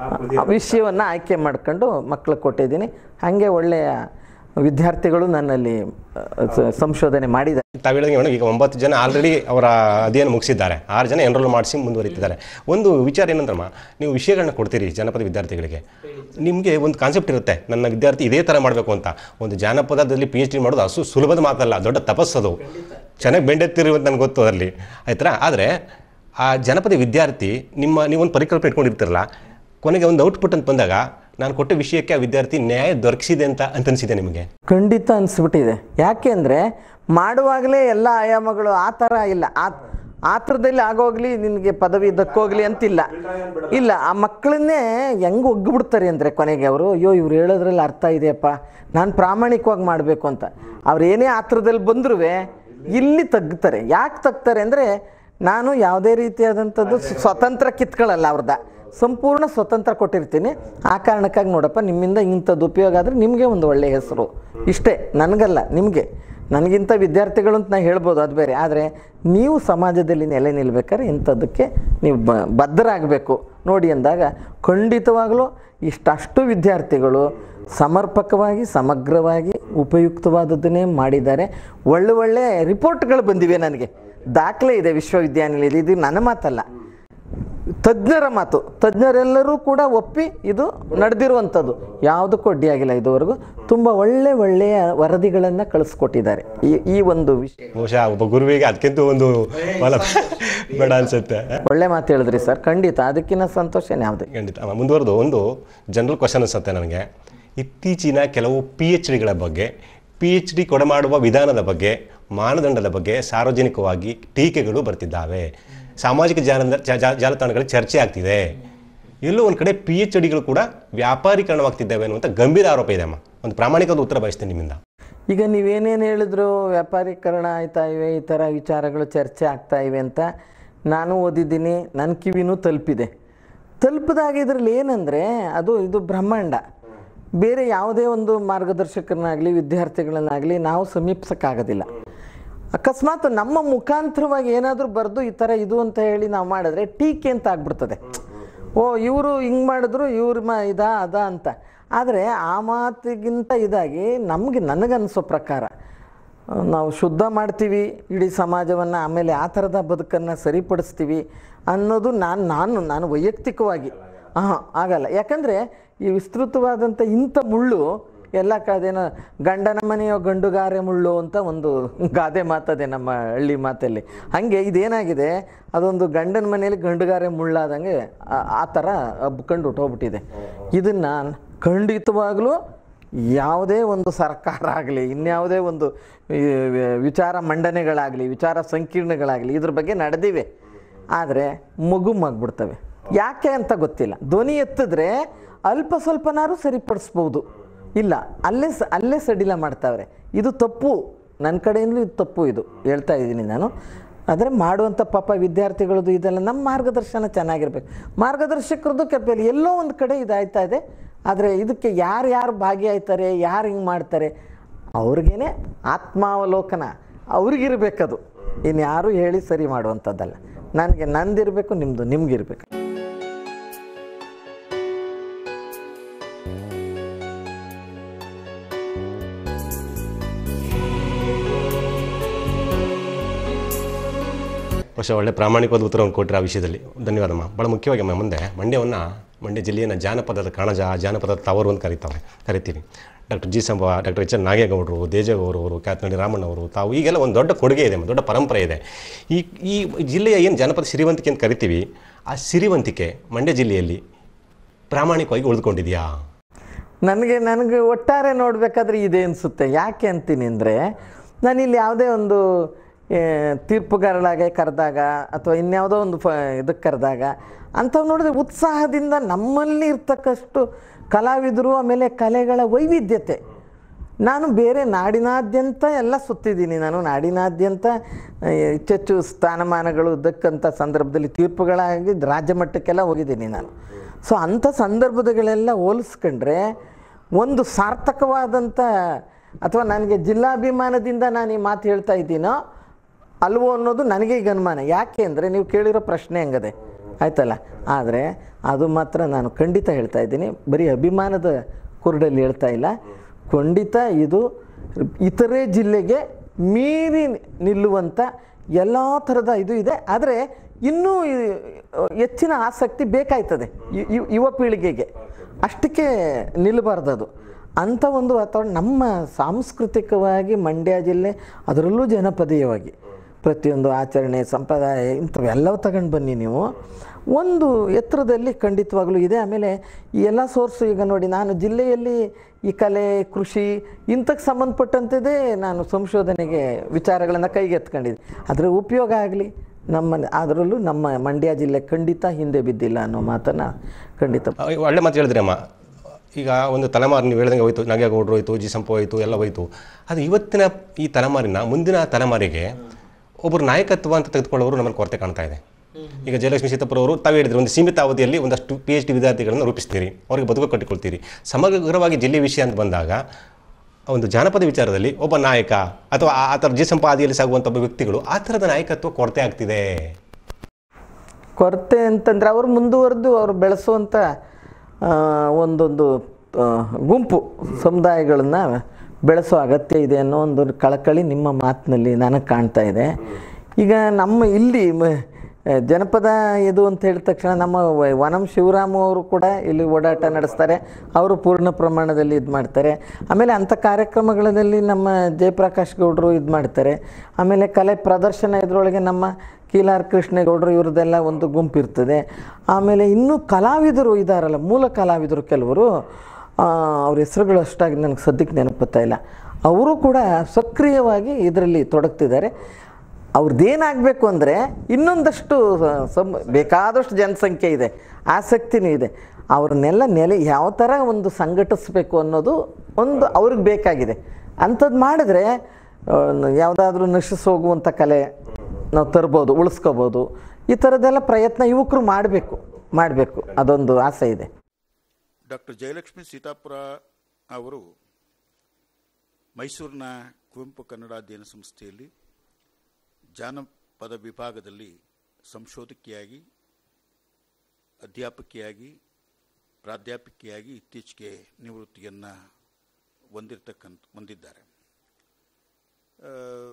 ಆ ವಿಷಯವನ್ನು ಆಯ್ಕೆ ಮಾಡ್ಕೊಂಡು ಮಕ್ಕಳಿಗೆ ಕೊಟ್ಟಿದ್ದೀನಿ ಹಾಗೆ ಒಳ್ಳೆಯ ವಿದ್ಯಾರ್ಥಿಗಳು ನನ್ನಲ್ಲಿ ಆ, ಸ- ಸಂಶೋಧನೆ ಮಾಡಿದ್ದಾರೆ ತಾವು ಹೇಳಿದಂಗೆ ಮೇಡಮ್ ಈಗ ಒಂಬತ್ತು ಜನ ಆಲ್ರೆಡಿ ಅವರ ಅಧ್ಯಯನ ಮುಗಿಸಿದ್ದಾರೆ ಆರು ಜನ ಎನ್ರೋಲ್ ಮಾಡಿಸಿ ಮುಂದುವರಿತಿದ್ದಾರೆ ಒಂದು ವಿಚಾರ ಏನಂದ್ರಮ್ಮ ನೀವು ವಿಷಯಗಳನ್ನ ಕೊಡ್ತೀರಿ ಜನಪದ ವಿದ್ಯಾರ್ಥಿಗಳಿಗೆ ನಿಮಗೆ ಒಂದು ಕಾನ್ಸೆಪ್ಟ್ ಇರುತ್ತೆ ನನ್ನ ವಿದ್ಯಾರ್ಥಿ ಇದೇ ಥರ ಮಾಡಬೇಕು ಅಂತ ಒಂದು ಜಾನಪದದಲ್ಲಿ ಪಿ ಎಚ್ ಡಿ ಮಾಡೋದು ಅಷ್ಟು ಸುಲಭದ ಮಾತಲ್ಲ ದೊಡ್ಡ ತಪಸ್ಸದು ಚೆನ್ನಾಗಿ ಬೆಂಡೆತ್ತಿರುವಂತ ನನಗೆ ಗೊತ್ತು ಅದರಲ್ಲಿ ಆಯ್ತಾ ಆದರೆ ಆ ಜನಪದ ವಿದ್ಯಾರ್ಥಿ ನಿಮ್ಮ ನೀವೊಂದು ಪರಿಕಲ್ಪನೆ ಇಟ್ಕೊಂಡಿರ್ತೀರಲ್ಲ ಕೊನೆಗೆ ಒಂದು ಔಟ್ಪುಟ್ ಅಂತ ಬಂದಾಗ ನಾನು ಕೊಟ್ಟ ವಿಷಯಕ್ಕೆ ಆ ವಿದ್ಯಾರ್ಥಿ ನ್ಯಾಯ ದೊರಕಿಸಿದೆ ಅಂತ ಅಂತ ಅನಿಸಿದೆ ನಿಮಗೆ ಖಂಡಿತ ಅನಿಸ್ಬಿಟ್ಟಿದೆ ಯಾಕೆ ಅಂದರೆ ಮಾಡುವಾಗಲೇ ಎಲ್ಲ ಆಯಾಮಗಳು ಆ ಥರ ಇಲ್ಲ ಆ ಆ ಥರದಲ್ಲಿ ಆಗೋಗ್ಲಿ ನಿನಗೆ ಪದವಿ ದಕ್ಕೋಗ್ಲಿ ಅಂತಿಲ್ಲ ಇಲ್ಲ ಆ ಮಕ್ಕಳನ್ನೇ ಹೆಂಗೆ ಒಗ್ಗಿಬಿಡ್ತಾರೆ ಅಂದರೆ ಕೊನೆಗೆ ಅವರು ಅಯ್ಯೋ ಇವ್ರು ಹೇಳೋದ್ರಲ್ಲಿ ಅರ್ಥ ಇದೆಯಪ್ಪ ನಾನು ಪ್ರಾಮಾಣಿಕವಾಗಿ ಮಾಡಬೇಕು ಅಂತ ಅವ್ರು ಏನೇ ಆ ಥರದಲ್ಲಿ ಬಂದರೂ ಇಲ್ಲಿ ತಗ್ತಾರೆ ಯಾಕೆ ತಗ್ತಾರೆ ಅಂದರೆ ನಾನು ಯಾವುದೇ ರೀತಿಯಾದಂಥದ್ದು ಸ್ವತಂತ್ರ ಕಿತ್ಕೊಳ್ಳಲ್ಲ ಅವ್ರದ ಸಂಪೂರ್ಣ ಸ್ವತಂತ್ರ ಕೊಟ್ಟಿರ್ತೀನಿ ಆ ಕಾರಣಕ್ಕಾಗಿ ನೋಡಪ್ಪ ನಿಮ್ಮಿಂದ ಇಂಥದ್ದು ಉಪಯೋಗ ಆದರೆ ನಿಮಗೆ ಒಂದು ಒಳ್ಳೆಯ ಹೆಸರು ಇಷ್ಟೇ ನನಗಲ್ಲ ನಿಮಗೆ ನನಗಿಂತ ವಿದ್ಯಾರ್ಥಿಗಳು ಅಂತ ನಾ ಹೇಳ್ಬೋದು ಅದು ಬೇರೆ ಆದರೆ ನೀವು ಸಮಾಜದಲ್ಲಿ ನೆಲೆ ನಿಲ್ಬೇಕಾದ್ರೆ ಇಂಥದ್ದಕ್ಕೆ ನೀವು ಬ ಬದ್ಧರಾಗಬೇಕು ನೋಡಿ ಅಂದಾಗ ಖಂಡಿತವಾಗಲೂ ಇಷ್ಟಷ್ಟು ವಿದ್ಯಾರ್ಥಿಗಳು ಸಮರ್ಪಕವಾಗಿ ಸಮಗ್ರವಾಗಿ ಉಪಯುಕ್ತವಾದದ್ದನ್ನೇ ಮಾಡಿದ್ದಾರೆ ಒಳ್ಳೆ ಒಳ್ಳೆ ರಿಪೋರ್ಟ್ಗಳು ಬಂದಿವೆ ನನಗೆ ದಾಖಲೆ ಇದೆ ವಿಶ್ವವಿದ್ಯಾನಿಲಯದಲ್ಲಿ ಇದು ನನ್ನ ಮಾತಲ್ಲ ತಜ್ಞರ ಮಾತು ತಜ್ಞರೆಲ್ಲರೂ ಕೂಡ ಒಪ್ಪಿ ಇದು ನಡೆದಿರುವಂಥದ್ದು ಯಾವುದಕ್ಕೂ ಅಡ್ಡಿಯಾಗಿಲ್ಲ ಇದುವರೆಗೂ ತುಂಬ ಒಳ್ಳೆ ಒಳ್ಳೆಯ ವರದಿಗಳನ್ನು ಕಳಿಸ್ಕೊಟ್ಟಿದ್ದಾರೆ ಈ ಈ ಒಂದು ವಿಷಯ ಬಹುಶಃ ಒಬ್ಬ ಗುರುವಿಗೆ ಅದಕ್ಕಿಂತ ಒಂದು ಫಲ ಬೇಡ ಅನ್ಸುತ್ತೆ ಒಳ್ಳೆ ಮಾತು ಹೇಳಿದ್ರಿ ಸರ್ ಖಂಡಿತ ಅದಕ್ಕಿಂತ ಸಂತೋಷ ಯಾವುದೇ ಖಂಡಿತ ಅಮ್ಮ, ಮುಂದುವರೆದು ಒಂದು ಜನರಲ್ ಕ್ವಶನ್ ಅನ್ಸುತ್ತೆ ನನಗೆ ಇತ್ತೀಚಿನ ಕೆಲವು ಪಿ ಎಚ್ ಡಿಗಳ ಬಗ್ಗೆ ಪಿ ಎಚ್ ಡಿ ಕೊಡಮಾಡುವ ವಿಧಾನದ ಬಗ್ಗೆ ಮಾನದಂಡದ ಬಗ್ಗೆ ಸಾರ್ವಜನಿಕವಾಗಿ ಟೀಕೆಗಳು ಬರ್ತಿದ್ದಾವೆ ಸಾಮಾಜಿಕ ಜಾಲ ಜಾ- ಜಾ- ಜಾಲತಾಣಗಳಲ್ಲಿ ಚರ್ಚೆ ಆಗ್ತಿದೆ ಎಲ್ಲೋ ಒಂದು ಕಡೆ ಪಿ ಎಚ್ ಡಿಗಳು ಕೂಡ ವ್ಯಾಪಾರೀಕರಣವಾಗ್ತಿದ್ದಾವೆ ಅನ್ನುವಂಥ ಗಂಭೀರ ಆರೋಪ ಇದೆ ಅಮ್ಮ ಒಂದು ಪ್ರಾಮಾಣಿಕವಾದ ಉತ್ತರ ಬಯಸ್ತೇನೆ ನಿಮ್ಮಿಂದ ಈಗ ನೀವೇನೇನು ಹೇಳಿದ್ರು ವ್ಯಾಪಾರೀಕರಣ ಆಯ್ತಾ ಇವೆ ಈ ಥರ ವಿಚಾರಗಳು ಚರ್ಚೆ ಆಗ್ತಾ ಇವೆ ಅಂತ ನಾನು ಓದಿದ್ದೀನಿ ನನ್ನ ಕಿವಿನೂ ತಲುಪಿದೆ ತಲುಪಿದಾಗ ಇದರಲ್ಲಿ ಏನಂದರೆ ಅದು ಇದು ಬ್ರಹ್ಮಾಂಡ ಬೇರೆ ಯಾವುದೇ ಒಂದು ಮಾರ್ಗದರ್ಶಕರನ್ನಾಗಲಿ ವಿದ್ಯಾರ್ಥಿಗಳನ್ನಾಗಲಿ ನಾವು ಸಮೀಪಿಸೋಕ್ಕಾಗೋದಿಲ್ಲ ಅಕಸ್ಮಾತ್ ನಮ್ಮ ಮುಖಾಂತರವಾಗಿ ಏನಾದರೂ ಬರೆದು ಈ ಥರ ಇದು ಅಂತ ಹೇಳಿ ನಾವು ಮಾಡಿದ್ರೆ ಟೀಕೆ ಅಂತ ಆಗ್ಬಿಡ್ತದೆ ಓ ಇವರು ಹಿಂಗೆ ಮಾಡಿದ್ರು ಇವ್ರ ಮ ಇದಾ ಅದ ಅಂತ ಆದರೆ ಆ ಮಾತಿಗಿಂತ ಇದಾಗಿ ನಮಗೆ ನನಗನ್ಸೋ ಪ್ರಕಾರ ಆ, ನಾವು ಶುದ್ಧ ಮಾಡ್ತೀವಿ ಇಡೀ ಸಮಾಜವನ್ನು ಆಮೇಲೆ ಆ ಥರದ ಬದುಕನ್ನು ಸರಿಪಡಿಸ್ತೀವಿ ಅನ್ನೋದು ನಾನು ನಾನು ನಾನು ವೈಯಕ್ತಿಕವಾಗಿ ಹಾಂ ಆಗಲ್ಲ ಯಾಕಂದರೆ ಈ ವಿಸ್ತೃತವಾದಂಥ ಇಂಥ ಮುಳ್ಳು ಎಲ್ಲ ಕದೇನೋ ಗಂಡನ ಮನೆಯೋ ಗಂಡುಗಾರೆ ಮುಳ್ಳು ಅಂತ ಒಂದು ಗಾದೆ ಮಾತದೆ ನಮ್ಮ ಹಳ್ಳಿ ಮಾತಲ್ಲಿ ಹಾಗೆ ಇದೇನಾಗಿದೆ ಅದೊಂದು ಗಂಡನ ಮನೆಯಲ್ಲಿ ಗಂಡುಗಾರೆ ಮುಳ್ಳಾದಂಗೆ ಆ- ಆ ಥರ ಹಬ್ಕೊಂಡು ಹೊಟ್ಟೋಗ್ಬಿಟ್ಟಿದೆ ಇದನ್ನು ಖಂಡಿತವಾಗಲೂ ಯಾವುದೇ ಒಂದು ಸರ್ಕಾರ ಆಗಲಿ ಇನ್ಯಾವುದೇ ಒಂದು ಈ, ವಿಚಾರ ಮಂಡನೆಗಳಾಗಲಿ ವಿಚಾರ ಸಂಕೀರ್ಣಗಳಾಗಲಿ ಇದ್ರ ಬಗ್ಗೆ ನಡೆದಿವೆ ಆದರೆ ಮಗುಮಾಗ್ಬಿಡ್ತವೆ ಯಾಕೆ ಅಂತ ಗೊತ್ತಿಲ್ಲ ಧ್ವನಿ ಎತ್ತಿದ್ರೆ ಅಲ್ಪ ಸ್ವಲ್ಪನಾರು ಸರಿಪಡಿಸ್ಬೋದು ಇಲ್ಲ ಅಲ್ಲೇ ಸ ಅಲ್ಲೇ ಸಡಿಲ ಮಾಡ್ತಾವ್ರೆ ಇದು ತಪ್ಪು ನನ್ನ ಕಡೆಯಿಂದಲೂ ಇದು ತಪ್ಪು ಇದು ಹೇಳ್ತಾ ಇದ್ದೀನಿ ನಾನು ಆದರೆ ಮಾಡುವಂಥ ಪಾಪ ವಿದ್ಯಾರ್ಥಿಗಳದ್ದು ಇದೆಲ್ಲ ನಮ್ಮ ಮಾರ್ಗದರ್ಶನ ಚೆನ್ನಾಗಿರ್ಬೇಕು ಮಾರ್ಗದರ್ಶಕರದ್ದು ಕೆಪ್ಪ ಎಲ್ಲೋ ಒಂದು ಕಡೆ ಇದಾಯ್ತಾ ಇದೆ ಆದರೆ ಇದಕ್ಕೆ ಯಾರು ಯಾರು ಭಾಗಿಯಾಯ್ತಾರೆ ಯಾರು ಹಿಂಗೆ ಮಾಡ್ತಾರೆ ಅವ್ರಿಗೇನೆ ಆತ್ಮಾವಲೋಕನ ಅವ್ರಿಗಿರ್ಬೇಕದು ಇನ್ಯಾರು ಹೇಳಿ ಸರಿ ಮಾಡುವಂಥದ್ದಲ್ಲ ನನಗೆ ನಂದಿರಬೇಕು ನಿಮ್ಮದು ನಿಮ್ಗಿರ್ಬೇಕು ಬಹುಶಃ ಒಳ್ಳೆ ಪ್ರಾಮಾಣಿಕವಾದ ಉತ್ತರವನ್ನು ಕೊಟ್ಟರೆ ಆ ವಿಷಯದಲ್ಲಿ ಧನ್ಯವಾದಮ್ಮ ಭಾಳ ಮುಖ್ಯವಾಗಿ ಅಮ್ಮ ಮುಂದೆ ಮಂಡ್ಯವನ್ನು ಮಂಡ್ಯ ಜಿಲ್ಲೆಯನ್ನು ಜಾನಪದದ ಕಣಜ ಜಾನಪದದ ತವರು ಅಂತ ಕರೀತಾರೆ ಕರಿತೀವಿ ಡಾಕ್ಟರ್ ಜಿ ಸಂಭವ ಡಾಕ್ಟರ್ ಎಚ್ ಎನ್ ನಾಗೇಗೌಡರು ದೇಜಗೌಡರು ಅವರು ಕ್ಯಾತ್ನಳ್ಳಿ ರಾಮಣ್ಣ ಅವರು ತಾವು ಈಗೆಲ್ಲ ಒಂದು ದೊಡ್ಡ ಕೊಡುಗೆ ಇದೆ ದೊಡ್ಡ ಪರಂಪರೆ ಇದೆ ಈ ಈ ಜಿಲ್ಲೆಯ ಏನು ಜಾನಪದ ಸಿರಿವಂತಿಕೆ ಅಂತ ಕರಿತೀವಿ ಆ ಸಿರಿವಂತಿಕೆ ಮಂಡ್ಯ ಜಿಲ್ಲೆಯಲ್ಲಿ ಪ್ರಾಮಾಣಿಕವಾಗಿ ಉಳಿದುಕೊಂಡಿದೆಯಾ ನನಗೆ ನನಗೆ ಒಟ್ಟಾರೆ ನೋಡಬೇಕಾದ್ರೆ ಇದೆ ಅನಿಸುತ್ತೆ ಯಾಕೆ ಅಂತೀನಿ ಅಂದರೆ ನಾನಿಲ್ಲಿ ಯಾವುದೇ ಒಂದು ಆ, ತೀರ್ಪುಗಾರಳಾಗೆ ಕರೆದಾಗ ಅಥವಾ ಇನ್ಯಾವುದೋ ಒಂದು ಫ ಇದಕ್ಕೆ ಕರೆದಾಗ ಅಂಥವು ನೋಡಿದ್ರೆ ಉತ್ಸಾಹದಿಂದ ನಮ್ಮಲ್ಲಿ ಇರ್ತಕ್ಕಷ್ಟು ಕಲಾವಿದರು ಆಮೇಲೆ ಕಲೆಗಳ ವೈವಿಧ್ಯತೆ ನಾನು ಬೇರೆ ನಾಡಿನಾದ್ಯಂತ ಎಲ್ಲ ಸುತ್ತಿದ್ದೀನಿ ನಾನು ನಾಡಿನಾದ್ಯಂತ ಆ, ಹೆಚ್ಚೆಚ್ಚು ಸ್ಥಾನಮಾನಗಳು ದಕ್ಕಂಥ ಸಂದರ್ಭದಲ್ಲಿ ತೀರ್ಪುಗಳಾಗಿ ರಾಜ್ಯ ಮಟ್ಟಕ್ಕೆಲ್ಲ ಹೋಗಿದ್ದೀನಿ ನಾನು ಸೊ ಅಂಥ ಸಂದರ್ಭದಗಳೆಲ್ಲ ಹೋಲಿಸ್ಕೊಂಡ್ರೆ ಒಂದು ಸಾರ್ಥಕವಾದಂಥ ಅಥವಾ ನನಗೆ ಜಿಲ್ಲಾಭಿಮಾನದಿಂದ ನಾನು ಈ ಮಾತು ಹೇಳ್ತಾ ಇದ್ದೀನೋ ಅಲ್ವೋ ಅನ್ನೋದು ನನಗೆ ಈಗ ಅನುಮಾನ ಯಾಕೆ ಅಂದರೆ ನೀವು ಕೇಳಿರೋ ಪ್ರಶ್ನೆ ಹಂಗದೆ ಆಯ್ತಲ್ಲ ಆದರೆ ಅದು ಮಾತ್ರ ನಾನು ಖಂಡಿತ ಹೇಳ್ತಾ ಇದ್ದೀನಿ ಬರೀ ಅಭಿಮಾನದ ಕುರುಡಲ್ಲಿ ಹೇಳ್ತಾ ಇಲ್ಲ ಖಂಡಿತ ಇದು ಇತರೆ ಜಿಲ್ಲೆಗೆ ಮೀರಿ ನಿಲ್ಲುವಂಥ ಎಲ್ಲ ಥರದ ಇದು ಇದೆ ಆದರೆ ಇನ್ನೂ ಈ- ಹೆಚ್ಚಿನ ಆಸಕ್ತಿ ಬೇಕಾಯ್ತದೆ ಯು- ಯು- ಯುವ ಪೀಳಿಗೆಗೆ ಅಷ್ಟಕ್ಕೆ ನಿಲ್ಲಬಾರ್ದು ಅದು ಅಂಥ ಒಂದು ವಾತಾವರಣ ನಮ್ಮ ಸಾಂಸ್ಕೃತಿಕವಾಗಿ ಮಂಡ್ಯ ಜಿಲ್ಲೆ ಅದರಲ್ಲೂ ಜನಪದೀಯವಾಗಿ ಪ್ರತಿಯೊಂದು ಆಚರಣೆ ಸಂಪ್ರದಾಯ ಇಂಥವೆಲ್ಲವೂ ತಗೊಂಡು ಬನ್ನಿ ನೀವು ಒಂದು ಎತ್ತರದಲ್ಲಿ ಖಂಡಿತವಾಗ್ಲೂ ಇದೆ ಆಮೇಲೆ ಈ ಎಲ್ಲ ಸೋರ್ಸು ಈಗ ನೋಡಿ ನಾನು ಜಿಲ್ಲೆಯಲ್ಲಿ ಈ ಕಲೆ ಕೃಷಿ ಇಂಥಕ್ಕೆ ಸಂಬಂಧಪಟ್ಟಂಥದ್ದೇ ನಾನು ಸಂಶೋಧನೆಗೆ ವಿಚಾರಗಳನ್ನು ಕೈಗೆತ್ಕೊಂಡಿದ್ದೆ ಅದರ ಉಪಯೋಗ ಆಗಲಿ ನಮ್ಮ ಅದರಲ್ಲೂ ನಮ್ಮ ಮಂಡ್ಯ ಜಿಲ್ಲೆ ಖಂಡಿತ ಹಿಂದೆ ಬಿದ್ದಿಲ್ಲ ಅನ್ನೋ ಮಾತನ್ನು ಖಂಡಿತ ಆ, ಒಳ್ಳೆ ಮಾತು ಹೇಳಿದ್ರಿ ಅಮ್ಮ ಈಗ ಒಂದು ತಲೆಮಾರು ನೀವು ಹೇಳ್ದಂಗೆ ಹೋಯ್ತು ನಾಗೇಗೌಡರು ಹೋಯ್ತು ಜಿ ಸಂಪ ಹೋಯ್ತು ಎಲ್ಲ ಹೋಯ್ತು ಅದು ಇವತ್ತಿನ ಈ ತಲೆಮಾರಿನ ಮುಂದಿನ ತಲೆಮಾರಿಗೆ ಒಬ್ಬರು ನಾಯಕತ್ವ ಅಂತ ತೆಗೆದುಕೊಳ್ಳೋರು ನಮ್ಮಲ್ಲಿ ಕೊರತೆ ಕಾಣ್ತಾ ಇದೆ ಈಗ ಜಯಲಕ್ಷ್ಮಿ ಸೀತಾಪುರವರು ತಾವು ಹೇಳಿದ್ರು ಒಂದು ಸೀಮಿತ ಅವಧಿಯಲ್ಲಿ ಒಂದಷ್ಟು ಪಿ ಎಚ್ ಡಿ ವಿದ್ಯಾರ್ಥಿಗಳನ್ನು ರೂಪಿಸ್ತೀರಿ ಅವರಿಗೆ ಬದುಕು ಕಟ್ಟಿಕೊಳ್ತೀರಿ ಸಮಗ್ರವಾಗಿ ಜಿಲ್ಲೆ ವಿಷಯ ಅಂತ ಬಂದಾಗ ಒಂದು ಜಾನಪದ ವಿಚಾರದಲ್ಲಿ ಒಬ್ಬ ನಾಯಕ ಅಥವಾ ಆ ಆ ಥರ ಜಿ ಸಂಪಾದಿಯಲ್ಲಿ ಸಾಗುವಂಥ ಒಬ್ಬ ವ್ಯಕ್ತಿಗಳು ಆ ಥರದ ನಾಯಕತ್ವ ಕೊರತೆ ಆಗ್ತಿದೆ ಕೊರತೆ ಅಂತಂದರೆ ಅವರು ಮುಂದುವರೆದು ಅವರು ಬೆಳೆಸುವಂಥ ಆ, ಒಂದೊಂದು ಆ, ಗುಂಪು ಸಮುದಾಯಗಳನ್ನು ಬೆಳೆಸೋ ಅಗತ್ಯ ಇದೆ ಅನ್ನೋ ಒಂದು ಕಳಕಳಿ ನಿಮ್ಮ ಮಾತಿನಲ್ಲಿ ನನಗೆ ಕಾಣ್ತಾ ಇದೆ ಈಗ ನಮ್ಮ ಇಲ್ಲಿ ಮ- ಜನಪದ ಇದು ಅಂತ ಹೇಳಿದ ತಕ್ಷಣ ನಮ್ಮ ವ- ವನಂ ಶಿವರಾಮ ಅವರು ಕೂಡ ಇಲ್ಲಿ ಓಡಾಟ ನಡೆಸ್ತಾರೆ ಅವರು ಪೂರ್ಣ ಪ್ರಮಾಣದಲ್ಲಿ ಇದು ಮಾಡ್ತಾರೆ ಆಮೇಲೆ ಅಂಥ ಕಾರ್ಯಕ್ರಮಗಳಲ್ಲಿ ನಮ್ಮ ಜಯಪ್ರಕಾಶ್ ಗೌಡರು ಇದು ಮಾಡ್ತಾರೆ ಆಮೇಲೆ ಕಲೆ ಪ್ರದರ್ಶನ ಇದರೊಳಗೆ ನಮ್ಮ ಕೀಲಾರ್ ಕೃಷ್ಣೇಗೌಡರು ಇವ್ರದ್ದೆಲ್ಲ ಒಂದು ಗುಂಪು ಇರ್ತದೆ ಆಮೇಲೆ ಇನ್ನೂ ಕಲಾವಿದರು ಇದ್ದಾರಲ್ಲ ಮೂಲ ಕಲಾವಿದರು ಕೆಲವರು ಆ, ಅವ್ರ ಹೆಸರುಗಳು ಅಷ್ಟಾಗಿ ನನಗೆ ಸದ್ಯಕ್ಕೆ ನೆನಪುತ್ತಾ ಇಲ್ಲ ಅವರು ಕೂಡ ಸಕ್ರಿಯವಾಗಿ ಇದರಲ್ಲಿ ತೊಡಗ್ತಿದ್ದಾರೆ ಅವ್ರದ್ದೇನಾಗಬೇಕು ಅಂದರೆ ಇನ್ನೊಂದಷ್ಟು ಸಂ ಬೇಕಾದಷ್ಟು ಜನಸಂಖ್ಯೆ ಇದೆ ಆಸಕ್ತಿನೂ ಇದೆ ಅವ್ರನ್ನೆಲ್ಲ ನೆಲೆ ಯಾವ ಥರ ಒಂದು ಸಂಘಟಿಸ್ಬೇಕು ಅನ್ನೋದು ಒಂದು ಅವ್ರಿಗೆ ಬೇಕಾಗಿದೆ ಅಂಥದ್ದು ಮಾಡಿದ್ರೆ ಯಾವುದಾದ್ರೂ ನಶಿಸಿ ಹೋಗುವಂಥ ಕಲೆ ನಾವು ತರ್ಬೋದು ಉಳಿಸ್ಕೋಬೋದು ಈ ಥರದ್ದೆಲ್ಲ ಪ್ರಯತ್ನ ಯುವಕರು ಮಾಡಬೇಕು ಮಾಡಬೇಕು ಅದೊಂದು ಆಸೆ ಇದೆ ಡಾಕ್ಟರ್ ಜಯಲಕ್ಷ್ಮಿ ಸೀತಾಪುರ ಅವರು ಮೈಸೂರಿನ ಕುವೆಂಪು ಕನ್ನಡ ಅಧ್ಯಯನ ಸಂಸ್ಥೆಯಲ್ಲಿ ಜಾನಪದ ವಿಭಾಗದಲ್ಲಿ ಸಂಶೋಧಕಿಯಾಗಿ ಅಧ್ಯಾಪಕಿಯಾಗಿ ಪ್ರಾಧ್ಯಾಪಕಿಯಾಗಿ ಇತ್ತೀಚೆಗೆ ನಿವೃತ್ತಿಯನ್ನು ಹೊಂದಿರತಕ್ಕಂಥ ಹೊಂದಿದ್ದಾರೆ ಆ,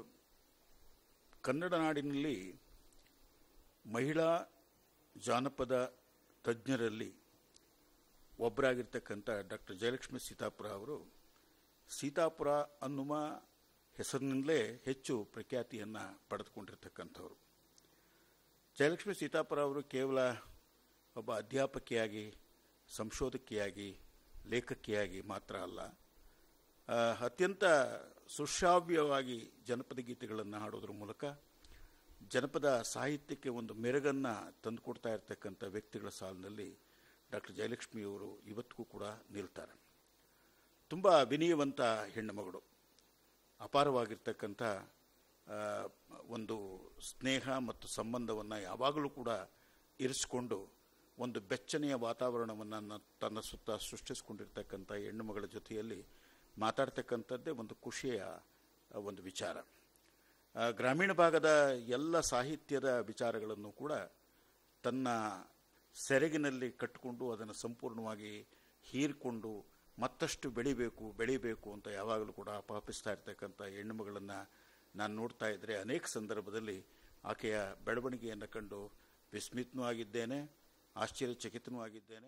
ಕನ್ನಡ ನಾಡಿನಲ್ಲಿ ಮಹಿಳಾ ಜಾನಪದ ತಜ್ಞರಲ್ಲಿ ಒಬ್ಬರಾಗಿರ್ತಕ್ಕಂಥ ಡಾಕ್ಟರ್ ಜಯಲಕ್ಷ್ಮಿ ಸೀತಾಪುರ ಅವರು ಸೀತಾಪುರ ಅನ್ನುವ ಹೆಸರಿನಿಂದಲೇ ಹೆಚ್ಚು ಪ್ರಖ್ಯಾತಿಯನ್ನು ಪಡೆದುಕೊಂಡಿರ್ತಕ್ಕಂಥವ್ರು ಜಯಲಕ್ಷ್ಮಿ ಸೀತಾಪುರ ಅವರು ಕೇವಲ ಒಬ್ಬ ಅಧ್ಯಾಪಕಿಯಾಗಿ ಸಂಶೋಧಕಿಯಾಗಿ ಲೇಖಕಿಯಾಗಿ ಮಾತ್ರ ಅಲ್ಲ ಆ, ಅತ್ಯಂತ ಸುಶ್ರಾವ್ಯವಾಗಿ ಜನಪದ ಗೀತೆಗಳನ್ನು ಹಾಡೋದ್ರ ಮೂಲಕ ಜನಪದ ಸಾಹಿತ್ಯಕ್ಕೆ ಒಂದು ಮೆರುಗನ್ನು ತಂದುಕೊಡ್ತಾ ಇರತಕ್ಕಂಥ ವ್ಯಕ್ತಿಗಳ ಸಾಲಿನಲ್ಲಿ ಡಾಕ್ಟರ್ ಜಯಲಕ್ಷ್ಮಿಯವರು ಇವತ್ತಿಗೂ ಕೂಡ ನಿಲ್ತಾರೆ ತುಂಬ ವಿನಯವಂತ ಹೆಣ್ಣು ಮಗಳು ಅಪಾರವಾಗಿರ್ತಕ್ಕಂಥ ಆ, ಒಂದು ಸ್ನೇಹ ಮತ್ತು ಸಂಬಂಧವನ್ನು ಯಾವಾಗಲೂ ಕೂಡ ಇರಿಸಿಕೊಂಡು ಒಂದು ಬೆಚ್ಚನೆಯ ವಾತಾವರಣವನ್ನು ತನ್ನ ಸುತ್ತ ಸೃಷ್ಟಿಸಿಕೊಂಡಿರ್ತಕ್ಕಂಥ ಹೆಣ್ಣು ಮಗಳ ಜೊತೆಯಲ್ಲಿ ಮಾತಾಡ್ತಕ್ಕಂಥದ್ದೇ ಒಂದು ಖುಷಿಯ ಆ, ಒಂದು ವಿಚಾರ ಆ, ಗ್ರಾಮೀಣ ಭಾಗದ ಎಲ್ಲ ಸಾಹಿತ್ಯದ ವಿಚಾರಗಳನ್ನು ಕೂಡ ತನ್ನ ಸೆರಗಿನಲ್ಲಿ ಕಟ್ಟಿಕೊಂಡು ಅದನ್ನು ಸಂಪೂರ್ಣವಾಗಿ ಹೀರಿಕೊಂಡು ಮತ್ತಷ್ಟು ಬೆಳಿಬೇಕು ಬೆಳಿಬೇಕು ಅಂತ ಯಾವಾಗಲೂ ಕೂಡ ಅಪಹಪಿಸ್ತಾ ಇರ್ತಕ್ಕಂಥ ಹೆಣ್ಣುಮಗಳನ್ನು ನಾನು ನೋಡ್ತಾ ಇದ್ದರೆ ಅನೇಕ ಸಂದರ್ಭದಲ್ಲಿ ಆಕೆಯ ಬೆಳವಣಿಗೆಯನ್ನು ಕಂಡು ವಿಸ್ಮಿತನೂ ಆಗಿದ್ದೇನೆ ಆಶ್ಚರ್ಯಚಕಿತನೂ ಆಗಿದ್ದೇನೆ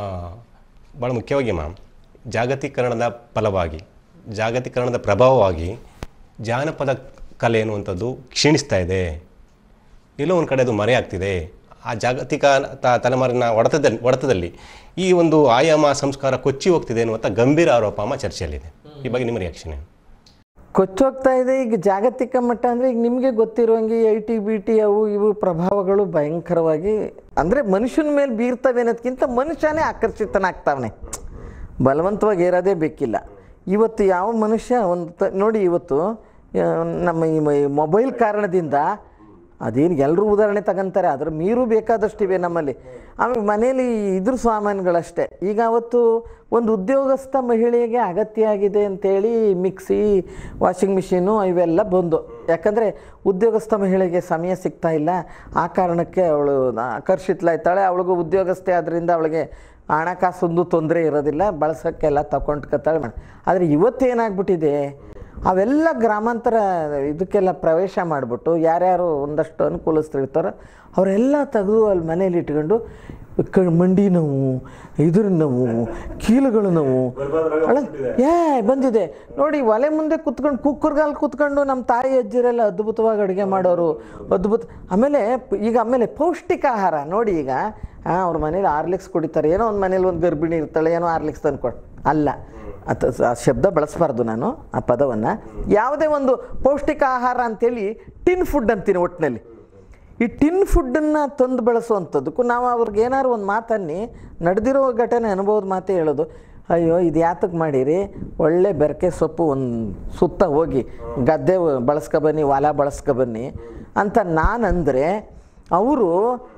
ಭಾಳ ಮುಖ್ಯವಾಗಿ ಮ್ಯಾಮ್ ಜಾಗತೀಕರಣದ ಫಲವಾಗಿ ಜಾಗತೀಕರಣದ ಪ್ರಭಾವವಾಗಿ ಜಾನಪದ ಕಲೆ ಅನ್ನುವಂಥದ್ದು ಕ್ಷೀಣಿಸ್ತಾ ಇದೆ ಎಲ್ಲೋ ಒಂದು ಕಡೆ ಅದು ಮರೆಯಾಗ್ತಿದೆ ಆ ಜಾಗತಿಕ ತ- ತಲೆಮಾರಿನ ಹೊಡೆತದಲ್ಲಿ ಹೊಡೆತದಲ್ಲಿ ಈ ಒಂದು ಆಯಾಮ ಸಂಸ್ಕಾರ ಕೊಚ್ಚಿ ಹೋಗ್ತಿದೆ ಅನ್ನುವಂಥ ಗಂಭೀರ ಆರೋಪ ಅಮ್ಮ ಚರ್ಚೆಯಲ್ಲಿದೆ ಈ ಬಗ್ಗೆ ನಿಮ್ಮ ರಿಯಾಕ್ಷನ್ ಏನು ಕೊಚ್ಚೋಗ್ತಾ ಇದೆ ಈಗ ಜಾಗತಿಕ ಮಟ್ಟ ಅಂದರೆ ಈಗ ನಿಮಗೆ ಗೊತ್ತಿರುವಂಗೆ ಐ ಟಿ ಬಿ ಟಿ ಅವು ಇವು ಪ್ರಭಾವಗಳು ಭಯಂಕರವಾಗಿ ಅಂದರೆ ಮನುಷ್ಯನ ಮೇಲೆ ಬೀರ್ತವೆ ಅನ್ನೋದಕ್ಕಿಂತ ಮನುಷ್ಯನೇ ಆಕರ್ಷಿತನಾಗ್ತಾವನೆ ಬಲವಂತವಾಗಿ ಏರೋದೇ ಬೇಕಿಲ್ಲ ಇವತ್ತು ಯಾವ ಮನುಷ್ಯ ಒಂದು ತ ನೋಡಿ ಇವತ್ತು ಆ, ನಮ್ಮ ಈ ಮ- ಮೊಬೈಲ್ ಕಾರಣದಿಂದ ಅದೇನು ಎಲ್ಲರೂ ಉದಾಹರಣೆ ತಗೊಂತಾರೆ ಅದ್ರ ಮೀರು ಬೇಕಾದಷ್ಟಿವೆ ನಮ್ಮಲ್ಲಿ ಆಮೇಲೆ ಮನೇಲಿ ಇದ್ರ ಸಾಮಾನುಗಳಷ್ಟೇ ಈಗ ಅವತ್ತು ಒಂದು ಉದ್ಯೋಗಸ್ಥ ಮಹಿಳೆಗೆ ಅಗತ್ಯ ಆಗಿದೆ ಅಂತೇಳಿ ಮಿಕ್ಸಿ ವಾಷಿಂಗ್ ಮಿಷಿನು ಇವೆಲ್ಲ ಬಂದು ಯಾಕಂದರೆ ಉದ್ಯೋಗಸ್ಥ ಮಹಿಳೆಗೆ ಸಮಯ ಸಿಗ್ತಾ ಇಲ್ಲ ಆ ಕಾರಣಕ್ಕೆ ಅವಳು ಆಕರ್ಷಿತಲಾಯ್ತಾಳೆ ಅವಳಿಗೂ ಉದ್ಯೋಗಸ್ಥೆ ಆದ್ದರಿಂದ ಅವಳಿಗೆ ಹಣಕಾಸೊಂದು ತೊಂದರೆ ಇರೋದಿಲ್ಲ ಬಳಸೋಕ್ಕೆಲ್ಲ ತಗೊಂಡ್ಕೊತಾಳೆ ಮಾಡ ಆದರೆ ಇವತ್ತೇನಾಗ್ಬಿಟ್ಟಿದೆ ಅವೆಲ್ಲ ಗ್ರಾಮಾಂತರ ಇದಕ್ಕೆಲ್ಲ ಪ್ರವೇಶ ಮಾಡಿಬಿಟ್ಟು ಯಾರ್ಯಾರು ಒಂದಷ್ಟು ಅನುಕೂಲಸ್ಥರಿರ್ತಾರೋ ಅವರೆಲ್ಲ ತೆಗೆದು ಅಲ್ಲಿ ಮನೇಲಿ ಇಟ್ಕೊಂಡು ಕ ಮಂಡಿ ನೋವು ಇದ್ರ ನೋವು ಕೀಲುಗಳು ನೋವು ಅಲ್ಲ ಏ ಬಂದಿದೆ ನೋಡಿ ಒಲೆ ಮುಂದೆ ಕುತ್ಕೊಂಡು ಕುಕ್ಕರ್ಗಾಲ್ ಕುತ್ಕೊಂಡು ನಮ್ಮ ತಾಯಿ ಅಜ್ಜಿರೆಲ್ಲ ಅದ್ಭುತವಾಗಿ ಅಡುಗೆ ಮಾಡೋರು ಅದ್ಭುತ ಆಮೇಲೆ ಪ್- ಈಗ ಆಮೇಲೆ ಪೌಷ್ಟಿಕ ಆಹಾರ ನೋಡಿ ಈಗ ಹಾಂ ಅವ್ರ ಮನೇಲಿ ಆರ್ಲಿಕ್ಸ್ ಕುಡಿತಾರೆ ಏನೋ ಒಂದು ಮನೇಲಿ ಒಂದು ಗರ್ಭಿಣಿ ಇರ್ತಾಳೆ ಏನೋ ಆರ್ಲಿಕ್ಸ್ ತಂದು ಕೊಡು ಅಲ್ಲ ಅತ್ ಆ ಶಬ್ದ ಬಳಸಬಾರ್ದು ನಾನು ಆ ಪದವನ್ನು ಯಾವುದೇ ಒಂದು ಪೌಷ್ಟಿಕ ಆಹಾರ ಅಂತೇಳಿ ಟಿನ್ ಫುಡ್ ಅಂತೀನಿ ಒಟ್ಟಿನಲ್ಲಿ ಈ ಟಿನ್ ಫುಡ್ಡನ್ನು ತಂದು ಬಳಸುವಂಥದ್ದಕ್ಕೂ ನಾವು ಅವ್ರಿಗೆ ಏನಾದ್ರು ಒಂದು ಮಾತನ್ನಿ ನಡೆದಿರೋ ಘಟನೆ ಅನುಭವದ ಮಾತೇ ಹೇಳೋದು ಅಯ್ಯೋ ಇದು ಯಾತಕ್ಕೆ ಮಾಡಿರಿ ಒಳ್ಳೆ ಬೆರಕೆ ಸೊಪ್ಪು ಒಂದು ಸುತ್ತ ಹೋಗಿ ಗದ್ದೆ ಬಳಸ್ಕೊ ಬನ್ನಿ ಹೊಲ ಬಳಸ್ಕೊ ಬನ್ನಿ ಅಂತ ನಾನಂದರೆ ಅವರು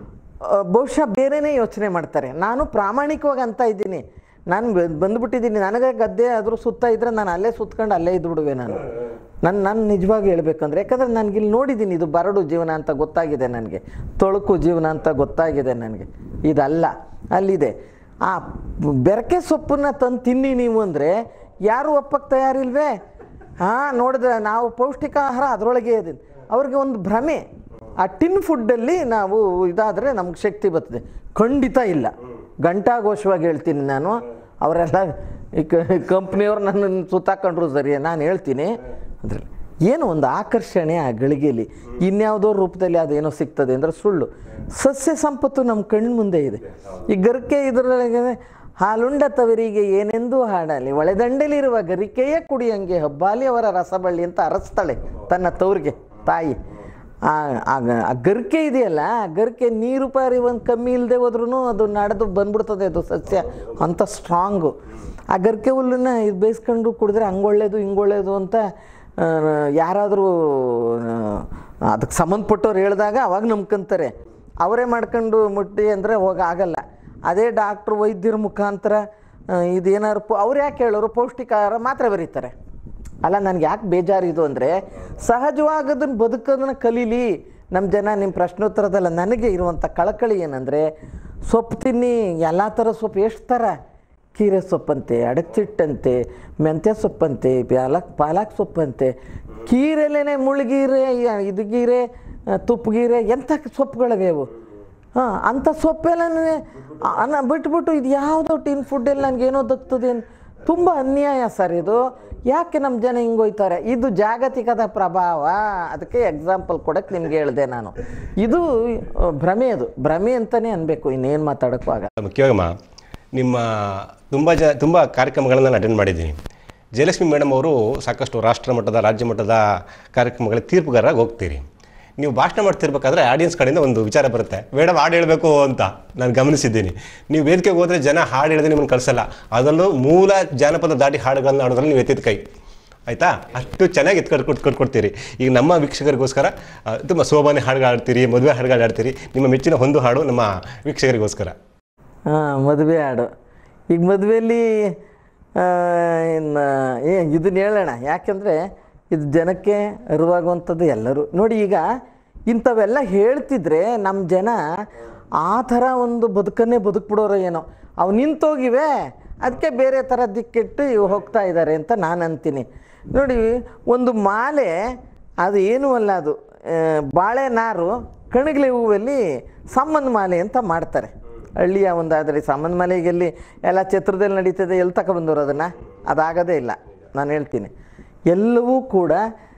ಬಹುಶಃ ಬೇರೆನೇ ಯೋಚನೆ ಮಾಡ್ತಾರೆ ನಾನು ಪ್ರಾಮಾಣಿಕವಾಗಿ ಅಂತ ಇದ್ದೀನಿ ನಾನು ಬ- ಬಂದ್ಬಿಟ್ಟಿದ್ದೀನಿ ನನಗೆ ಗದ್ದೆ ಅದ್ರ ಸುತ್ತ ಇದ್ದರೆ ನಾನು ಅಲ್ಲೇ ಸುತ್ಕೊಂಡು ಅಲ್ಲೇ ಇದ್ಬಿಡುವೆ ನಾನು ನಾನು ನಾನು ನಿಜವಾಗಿ ಹೇಳ್ಬೇಕಂದ್ರೆ ಯಾಕಂದರೆ ನನಗಿಲ್ಲಿ ನೋಡಿದ್ದೀನಿ ಇದು ಬರಡು ಜೀವನ ಅಂತ ಗೊತ್ತಾಗಿದೆ ನನಗೆ ತೊಳಕು ಜೀವನ ಅಂತ ಗೊತ್ತಾಗಿದೆ ನನಗೆ ಇದಲ್ಲ ಅಲ್ಲಿದೆ ಆ ಬೆರಕೆ ಸೊಪ್ಪನ್ನ ತಂದು ತಿನ್ನಿ ನೀವು ಅಂದರೆ ಯಾರು ಒಪ್ಪಕ್ಕೆ ತಯಾರಿಲ್ವೇ ಹಾಂ ನೋಡಿದ್ರೆ ನಾವು ಪೌಷ್ಟಿಕ ಆಹಾರ ಅದರೊಳಗೆ ಇದೆ ಅವ್ರಿಗೆ ಒಂದು ಭ್ರಮೆ ಆ ಟಿನ್ ಫುಡ್ಡಲ್ಲಿ ನಾವು ಇದಾದರೆ ನಮ್ಗೆ ಶಕ್ತಿ ಬರ್ತದೆ ಖಂಡಿತ ಇಲ್ಲ ಘಂಟಾಘೋಷವಾಗಿ ಹೇಳ್ತೀನಿ ನಾನು ಅವರೆಲ್ಲ ಈ ಕಂಪ್ನಿಯವ್ರು ನನ್ನನ್ನು ಸುತ್ತಾಕೊಂಡ್ರು ಸರಿ ನಾನು ಹೇಳ್ತೀನಿ ಅದ್ರಲ್ಲಿ ಏನು ಒಂದು ಆಕರ್ಷಣೆ ಆ ಗಳಿಗೆಯಲ್ಲಿ ಇನ್ಯಾವುದೋ ರೂಪದಲ್ಲಿ ಅದೇನೋ ಸಿಗ್ತದೆ ಅಂದರೆ ಸುಳ್ಳು ಸಸ್ಯ ಸಂಪತ್ತು ನಮ್ಮ ಕಣ್ಣು ಮುಂದೆ ಇದೆ ಈ ಗರಿಕೆ ಇದರೊಳಗೆ ಹಾಲುಂಡ ತವರಿಗೆ ಏನೆಂದು ಹಾಡಲಿ ಒಳೆದಂಡೆಲಿರುವ ಗರಿಕೆಯೇ ಕುಡಿಯಂಗೆ ಹಬ್ಬಾಲಿ ಅವರ ರಸಬಳ್ಳಿ ಅಂತ ಅರಸ್ತಾಳೆ ತನ್ನ ತವ್ರಿಗೆ ತಾಯಿ ಆ ಆ ಗ- ಆ ಗರಿಕೆ ಇದೆಯಲ್ಲ ಆ ಗರಿಕೆ ನೀರು ಪಾರಿ ಒಂದು ಕಮ್ಮಿ ಇಲ್ಲದೆ ಹೋದ್ರೂ ಅದು ನಡೆದು ಬಂದ್ಬಿಡ್ತದೆ ಅದು ಸಸ್ಯ ಅಂಥ ಸ್ಟ್ರಾಂಗು ಆ ಗರಿಕೆ ಹುಲ್ಲನ್ನ ಇದು ಬೇಯಿಸ್ಕೊಂಡು ಕುಡಿದ್ರೆ ಹಂಗೊಳ್ಳೇದು ಹಿಂಗೊಳ್ಳೇದು ಅಂತ ಆ, ಯಾರಾದರೂ ಅದಕ್ಕೆ ಸಂಬಂಧಪಟ್ಟವ್ರು ಹೇಳಿದಾಗ ಅವಾಗ ನಂಬ್ಕೊಂತಾರೆ ಅವರೇ ಮಾಡ್ಕೊಂಡು ಮುಟ್ಟಿ ಅಂದರೆ ಹೋಗ ಆಗಲ್ಲ ಅದೇ ಡಾಕ್ಟ್ರು ವೈದ್ಯರ ಮುಖಾಂತರ ಆ, ಇದೇನಾದ್ರು ಪೌ ಅವ್ರು ಯಾಕೆ ಹೇಳೋರು ಪೌಷ್ಟಿಕ ಆಹಾರ ಮಾತ್ರ ಬರೀತಾರೆ ಅಲ್ಲ ನನಗೆ ಯಾಕೆ ಬೇಜಾರಿದು ಅಂದರೆ ಸಹಜವಾಗಿ ಅದನ್ನು ಬದುಕೋದನ್ನ ಕಲೀಲಿ ನಮ್ಮ ಜನ ನಿಮ್ಮ ಪ್ರಶ್ನೋತ್ತರದಲ್ಲ ನನಗೆ ಇರುವಂಥ ಕಳಕಳಿ ಏನಂದರೆ ಸೊಪ್ಪು ತಿನ್ನಿ ಎಲ್ಲ ಥರ ಸೊಪ್ಪು ಎಷ್ಟು ಥರ ಅರ್ಕೀರೆ ಸೊಪ್ಪಂತೆ ಅಡಚಿಟ್ಟಂತೆ ಮೆಂತ್ಯ ಸೊಪ್ಪಂತೆ ಪಾಲಕ್ ಪಾಲಕ್ ಸೊಪ್ಪಂತೆ ಕೀರೆಲೇನೆ ಮುಳ್ಗೀರೆ ಯ- ಇದು ಗೀರೆ ಆ, ತುಪ್ಪಗೀರೆ ಎಂಥ ಸೊಪ್ಪುಗಳಿವೆ ಅವು ಹಾಂ ಅಂಥ ಸೊಪ್ಪೆಲ್ಲನೂ ಅನ್ನ ಬಿಟ್ಬಿಟ್ಟು ಇದು ಯಾವುದೋ ಟಿನ್ ಫುಡ್ಡೆಲ್ಲ ನನಗೇನೋ ದಕ್ತದೆ ಅಂತ ತುಂಬ ಅನ್ಯಾಯ ಸರ್ ಇದು ಯಾಕೆ ನಮ್ಮ ಜನ ಹಿಂಗೋಯ್ತಾರೆ ಇದು ಜಾಗತಿಕದ ಪ್ರಭಾವ ಅದಕ್ಕೆ ಎಕ್ಸಾಂಪಲ್ ಕೊಡಕ್ಕೆ ನಿಮ್ಗೆ ಹೇಳಿದೆ ನಾನು ಇದು ಆ, ಭ್ರಮೆ ಅದು ಭ್ರಮೆ ಅಂತಲೇ ಅನ್ಬೇಕು ಇನ್ನೇನು ಮಾತಾಡೋಕ್ಕೂ ಆಗ ಮುಖ್ಯವಾಗಮ್ಮ ನಿಮ್ಮ ತುಂಬ ಜ ತುಂಬ ಕಾರ್ಯಕ್ರಮಗಳನ್ನು ನಾನು ಅಟೆಂಡ್ ಮಾಡಿದ್ದೀನಿ ಜಯಲಕ್ಷ್ಮಿ ಮೇಡಮ್ ಅವರು ಸಾಕಷ್ಟು ರಾಷ್ಟ್ರ ಮಟ್ಟದ ರಾಜ್ಯ ಮಟ್ಟದ ಕಾರ್ಯಕ್ರಮಗಳಿಗೆ ತೀರ್ಪುಗಾರರಾಗಿ ಹೋಗ್ತೀರಿ ನೀವು ಭಾಷಣ ಮಾಡ್ತಿರ್ಬೇಕಾದ್ರೆ ಆಡಿಯನ್ಸ್ ಕಡೆಯಿಂದ ಒಂದು ವಿಚಾರ ಬರುತ್ತೆ ಮೇಡಮ್ ಹಾಡು ಹೇಳಬೇಕು ಅಂತ ನಾನು ಗಮನಿಸಿದ್ದೀನಿ ನೀವು ವೇದಿಕೆಗೆ ಹೋದರೆ ಜನ ಹಾಡು ಹೇಳಿದ್ರೆ ನಿಮ್ಮನ್ನು ಕಳಿಸಲ್ಲ ಅದರಲ್ಲೂ ಮೂಲ ಜಾನಪದ ದಾಟಿ ಹಾಡುಗಳನ್ನ ಹಾಡೋದ್ರಲ್ಲಿ ನೀವು ಎತ್ತಿದ ಕೈ ಆಯಿತಾ ಅಷ್ಟು ಚೆನ್ನಾಗಿ ಎತ್ಕೊಂಡು ಕೊಟ್ಟು ಕೊಟ್ಕೊಡ್ತೀರಿ ಈಗ ನಮ್ಮ ವೀಕ್ಷಕರಿಗೋಸ್ಕರ ಆ, ತುಂಬ ಸೋಬಾನೆ ಹಾಡುಗಳು ಆಡ್ತೀರಿ ಮದುವೆ ಹಾಡುಗಳು ಆಡ್ತೀರಿ ನಿಮ್ಮ ಮೆಚ್ಚಿನ ಒಂದು ಹಾಡು ನಮ್ಮ ವೀಕ್ಷಕರಿಗೋಸ್ಕರ ಹಾಂ ಮದುವೆ ಹಾಡು ಈಗ ಮದುವೆಯಲ್ಲಿ ಇನ್ನು ಏ ಇದನ್ನ ಹೇಳೋಣ ಯಾಕೆಂದರೆ ಇದು ಜನಕ್ಕೆ ಅರಿವಾಗುವಂಥದ್ದು ಎಲ್ಲರೂ ನೋಡಿ ಈಗ ಇಂಥವೆಲ್ಲ ಹೇಳ್ತಿದ್ರೆ ನಮ್ಮ ಜನ ಆ ಥರ ಒಂದು ಬದುಕನ್ನೇ ಬದುಕ್ಬಿಡೋರು ಏನೋ ಅವು ನಿಂತೋಗಿವೆ ಅದಕ್ಕೆ ಬೇರೆ ಥರ ದಿಕ್ಕಿಟ್ಟು ಇವು ಹೋಗ್ತಾ ಇದ್ದಾರೆ ಅಂತ ನಾನು ಅಂತೀನಿ ನೋಡಿ ಒಂದು ಮಾಲೆ ಅದು ಏನೂ ಅಲ್ಲ ಅದು ಆ, ಬಾಳೆ ನಾರು ಕಣಗಿಲೆ ಹೂವಲ್ಲಿ ಸಂಬಂಧ ಮಾಲೆ ಅಂತ ಮಾಡ್ತಾರೆ ಹಳ್ಳಿಯ ಒಂದು ಆದರೆ ಸಂಬಂಧ ಮಾಲೆಗೆಲ್ಲಿ ಎಲ್ಲ ಛತ್ರದಲ್ಲಿ ನಡೀತದೆ ಎಲ್ಲಿ ತಗೊಬಂದವರು ಅದನ್ನು ಅದಾಗೋದೇ ಇಲ್ಲ ನಾನು ಹೇಳ್ತೀನಿ ಎಲ್ಲವೂ ಕೂಡ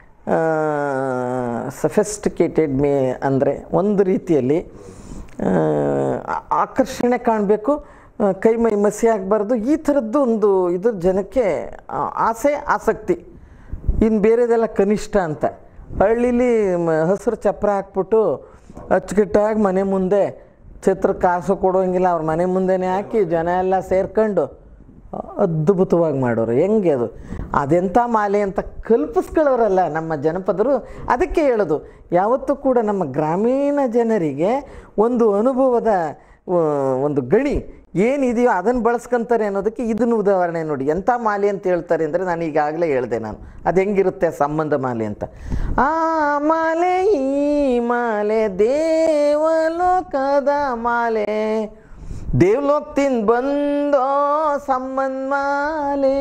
ಸಫೆಸ್ಟಿಕೇಟೆಡ್ ಮೇ ಅಂದರೆ ಒಂದು ರೀತಿಯಲ್ಲಿ ಆ, ಆಕರ್ಷಣೆ ಕಾಣಬೇಕು ಕೈ ಮೈ ಮಸಿ ಆಗಬಾರ್ದು ಈ ಥರದ್ದು ಒಂದು ಇದು ಜನಕ್ಕೆ ಆ, ಆಸೆ ಆಸಕ್ತಿ ಇನ್ನು ಬೇರೆದೆಲ್ಲ ಕನಿಷ್ಠ ಅಂತ ಹಳ್ಳೀಲಿ ಮ- ಹಸಿರು ಚಪ್ರ ಹಾಕ್ಬಿಟ್ಟು ಅಚ್ಚುಕಟ್ಟಾಗಿ ಮನೆ ಮುಂದೆ ಛತ್ರ ಕಾಸು ಕೊಡೋಂಗಿಲ್ಲ ಅವ್ರ ಮನೆ ಮುಂದೆನೇ ಹಾಕಿ ಜನ ಎಲ್ಲ ಸೇರ್ಕೊಂಡು ಅದ್ಭುತವಾಗಿ ಮಾಡೋರು ಹೆಂಗೆ ಅದು ಅದೆಂಥ ಮಾಲೆ ಅಂತ ಕಲ್ಪಿಸ್ಕೊಳ್ಳೋರಲ್ಲ ನಮ್ಮ ಜನಪದರು ಅದಕ್ಕೆ ಹೇಳೋದು ಯಾವತ್ತೂ ಕೂಡ ನಮ್ಮ ಗ್ರಾಮೀಣ ಜನರಿಗೆ ಒಂದು ಅನುಭವದ ಆ, ಒಂದು ಗಣಿ ಏನಿದೆಯೋ ಅದನ್ನು ಬಳಸ್ಕೊಂತಾರೆ ಅನ್ನೋದಕ್ಕೆ ಇದನ್ನು ಉದಾಹರಣೆ ನೋಡಿ ಎಂಥ ಮಾಲೆ ಅಂತ ಹೇಳ್ತಾರೆ ಅಂದರೆ ನಾನು ಈಗಾಗಲೇ ಹೇಳಿದೆ ನಾನು ಅದು ಹೆಂಗಿರುತ್ತೆ ಸಂಬಂಧ ಮಾಲೆ ಅಂತ ಆ ಮಾಲೆ ಈ ಮಾಲೆ ದೇವಲೋಕದ ಮಾಲೆ ದೇವ್ಲೋಕ್ತಿಂದ ಬಂದೋ ಸಂಬಂಧ ಮಾಲೆ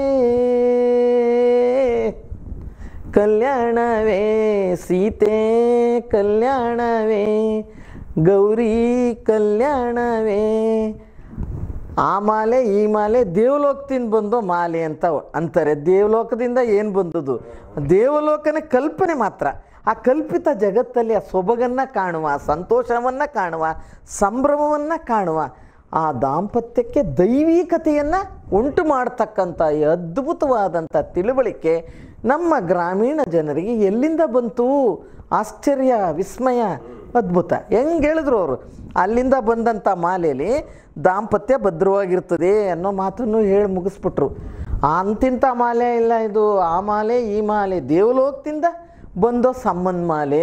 ಕಲ್ಯಾಣವೇ ಸೀತೆ ಕಲ್ಯಾಣವೇ ಗೌರಿ ಕಲ್ಯಾಣವೇ ಆ ಮಾಲೆ ಈ ಮಾಲೆ ದೇವಲೋಕದಿಂದ ಬಂದೋ ಮಾಲೆ ಅಂತ ಅಂತಾರೆ ದೇವಲೋಕದಿಂದ ಏನು ಬಂದದ್ದು ದೇವಲೋಕನೇ ಕಲ್ಪನೆ ಮಾತ್ರ ಆ ಕಲ್ಪಿತ ಜಗತ್ತಲ್ಲಿ ಆ ಸೊಬಗನ್ನು ಕಾಣುವ ಸಂತೋಷವನ್ನು ಕಾಣುವ ಸಂಭ್ರಮವನ್ನು ಕಾಣುವ ಆ ದಾಂಪತ್ಯಕ್ಕೆ ದೈವಿಕತೆಯನ್ನು ಉಂಟು ಮಾಡ್ತಕ್ಕಂಥ ಈ ಅದ್ಭುತವಾದಂಥ ತಿಳುವಳಿಕೆ ನಮ್ಮ ಗ್ರಾಮೀಣ ಜನರಿಗೆ ಎಲ್ಲಿಂದ ಬಂತು ಆಶ್ಚರ್ಯ ವಿಸ್ಮಯ ಅದ್ಭುತ ಹೆಂಗೆ ಹೇಳಿದ್ರು ಅವರು ಅಲ್ಲಿಂದ ಬಂದಂಥ ಮಾಲೆಯಲ್ಲಿ ದಾಂಪತ್ಯ ಭದ್ರವಾಗಿರ್ತದೆ ಅನ್ನೋ ಮಾತನ್ನು ಹೇಳಿ ಮುಗಿಸ್ಬಿಟ್ರು ಅಂತಿಂಥ ಮಾಲೆ ಇಲ್ಲ ಇದು ಆ ಮಾಲೆ ಈ ಮಾಲೆ ದೇವಲೋಕದಿಂದ ಬಂದೋ ಸಂಬಂಧ ಮಾಲೆ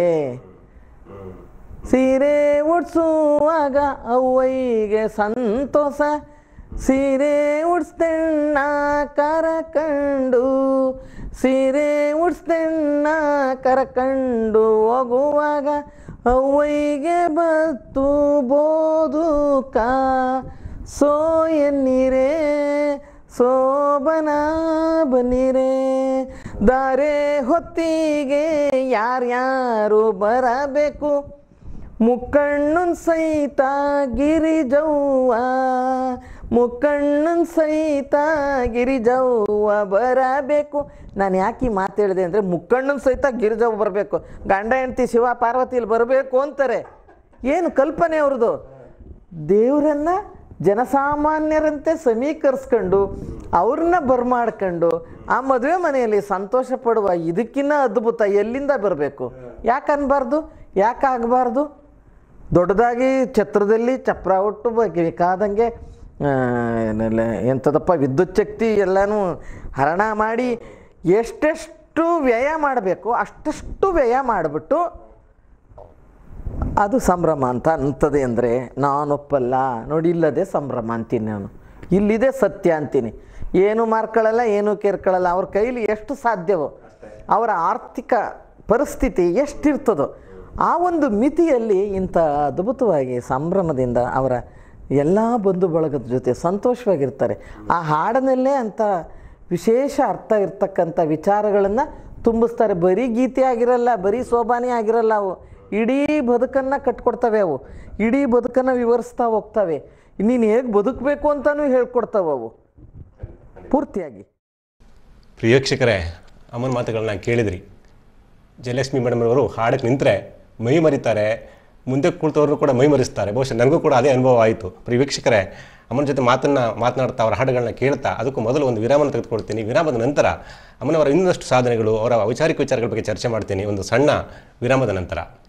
ಸೀರೆ ಉಡ್ಸುವಾಗ ಅವ್ವೈಗೆ ಸಂತೋಷ ಸೀರೆ ಉಡ್ಸ್ತೆಣ್ಣ ಕರಕಂಡು ಸೀರೆ ಉಡ್ಸ್ತೆಣ್ಣ ಕರಕಂಡು ಹೋಗುವಾಗ ಅವ್ವೈಗೆ ಬತ್ತು ಬೋದುಕ ಸೋ ಎನ್ನೀರೇ ಸೋಬನ ಬನ್ನಿರೇ ದಾರೆ ಹೊತ್ತಿಗೆ ಯಾರ್ಯಾರು ಬರಬೇಕು ಮುಕ್ಕಣ್ಣನ್ ಸಹಿತ ಗಿರಿಜವ್ವ ಮುಕ್ಕಣ್ಣನ್ ಸಹಿತ ಗಿರಿಜವ್ವ ಬರಬೇಕು ನಾನು ಯಾಕೆ ಈ ಮಾತು ಹೇಳಿದೆ ಅಂದರೆ ಮುಕ್ಕಣ್ಣನ ಸಹಿತ ಗಿರಿಜವ್ವ ಬರಬೇಕು ಗಂಡ ಹೆಂಡತಿ ಶಿವ ಪಾರ್ವತಿ ಇಲ್ಲಿ ಬರಬೇಕು ಅಂತಾರೆ ಏನು ಕಲ್ಪನೆ ಅವ್ರದ್ದು ದೇವರನ್ನ ಜನಸಾಮಾನ್ಯರಂತೆ ಸಮೀಕರಿಸ್ಕೊಂಡು ಅವ್ರನ್ನ ಬರ್ಮಾಡ್ಕೊಂಡು ಆ ಮದುವೆ ಮನೆಯಲ್ಲಿ ಸಂತೋಷ ಪಡುವ ಇದಕ್ಕಿನ್ನ ಅದ್ಭುತ ಎಲ್ಲಿಂದ ಬರಬೇಕು ಯಾಕೆ ಅನ್ಬಾರ್ದು ಯಾಕೆ ಆಗಬಾರ್ದು ದೊಡ್ಡದಾಗಿ ಛತ್ರದಲ್ಲಿ ಚಪ್ರ ಒಟ್ಟು ಬೇಕಾದಂಗೆ ಆ, ಏನೆಲ್ಲ ಎಂಥದಪ್ಪ ವಿದ್ಯುತ್ ಶಕ್ತಿ ಎಲ್ಲನೂ ಹರಣ ಮಾಡಿ ಎಷ್ಟೆಷ್ಟು ವ್ಯಯ ಮಾಡಬೇಕು ಅಷ್ಟಷ್ಟು ವ್ಯಯ ಮಾಡಿಬಿಟ್ಟು ಅದು ಸಂಭ್ರಮ ಅಂತ ಅಂತದೆ ಅಂದರೆ ನಾನೊಪ್ಪಲ್ಲ ನೋಡಿ ಇಲ್ಲದೆ ಸಂಭ್ರಮ ಅಂತೀನಿ ನಾನು ಇಲ್ಲಿದೆ ಸತ್ಯ ಅಂತೀನಿ ಏನು ಮಾರ್ಕೊಳ್ಳಲ್ಲ ಏನು ಕೇರ್ಕೊಳ್ಳಲ್ಲ ಅವ್ರ ಕೈಲಿ ಎಷ್ಟು ಸಾಧ್ಯವೋ ಅವರ ಆರ್ಥಿಕ ಪರಿಸ್ಥಿತಿ ಎಷ್ಟಿರ್ತದೋ ಆ ಒಂದು ಮಿತಿಯಲ್ಲಿ ಇಂಥ ಅದ್ಭುತವಾಗಿ ಸಂಭ್ರಮದಿಂದ ಅವರ ಎಲ್ಲ ಬಂಧು ಬಳಗದ ಜೊತೆ ಸಂತೋಷವಾಗಿರ್ತಾರೆ ಆ ಹಾಡಿನಲ್ಲೇ ಅಂಥ ವಿಶೇಷ ಅರ್ಥ ಇರ್ತಕ್ಕಂಥ ವಿಚಾರಗಳನ್ನು ತುಂಬಿಸ್ತಾರೆ ಬರೀ ಗೀತೆ ಆಗಿರಲ್ಲ ಬರೀ ಸೋಬಾನೆ ಆಗಿರಲ್ಲ ಅವು ಇಡೀ ಬದುಕನ್ನು ಕಟ್ಕೊಡ್ತವೆ ಅವು ಇಡೀ ಬದುಕನ್ನು ವಿವರಿಸ್ತಾ ಹೋಗ್ತವೆ ನೀನು ಹೇಗೆ ಬದುಕಬೇಕು ಅಂತಲೂ ಹೇಳ್ಕೊಡ್ತಾವೆ ಅವು ಪೂರ್ತಿಯಾಗಿ ಪ್ರಿಯಕ್ಷಕರೇ ಅಮ್ಮನ ಮಾತುಗಳನ್ನ ಕೇಳಿದ್ರಿ ಜಯಲಕ್ಷ್ಮಿ ಮೇಡಮ್ ಅವರು ಹಾಡಕ್ಕೆ ನಿಂತರೆ ಮೈ ಮರಿತಾರೆ ಮುಂದೆ ಕುಳಿತವ್ರನ್ನು ಕೂಡ ಮೈ ಮರಿಸ್ತಾರೆ ಬಹುಶಃ ನನಗೂ ಕೂಡ ಅದೇ ಅನುಭವ ಆಯಿತು ಪ್ರಿಯ ವೀಕ್ಷಕರೇ ಅಮ್ಮನ ಜೊತೆ ಮಾತನ್ನು ಮಾತನಾಡ್ತಾ ಅವರ ಹಾಡುಗಳನ್ನ ಕೇಳ್ತಾ ಅದಕ್ಕೂ ಮೊದಲು ಒಂದು ವಿರಾಮನ ತೆಗೆದುಕೊಳ್ತೀನಿ ವಿರಾಮದ ನಂತರ ಅಮ್ಮನವರ ಇನ್ನಷ್ಟು ಸಾಧನೆಗಳು ಅವರ ವೈಚಾರಿಕ ವಿಚಾರಗಳ ಬಗ್ಗೆ ಚರ್ಚೆ ಮಾಡ್ತೀನಿ ಒಂದು ಸಣ್ಣ ವಿರಾಮದ ನಂತರ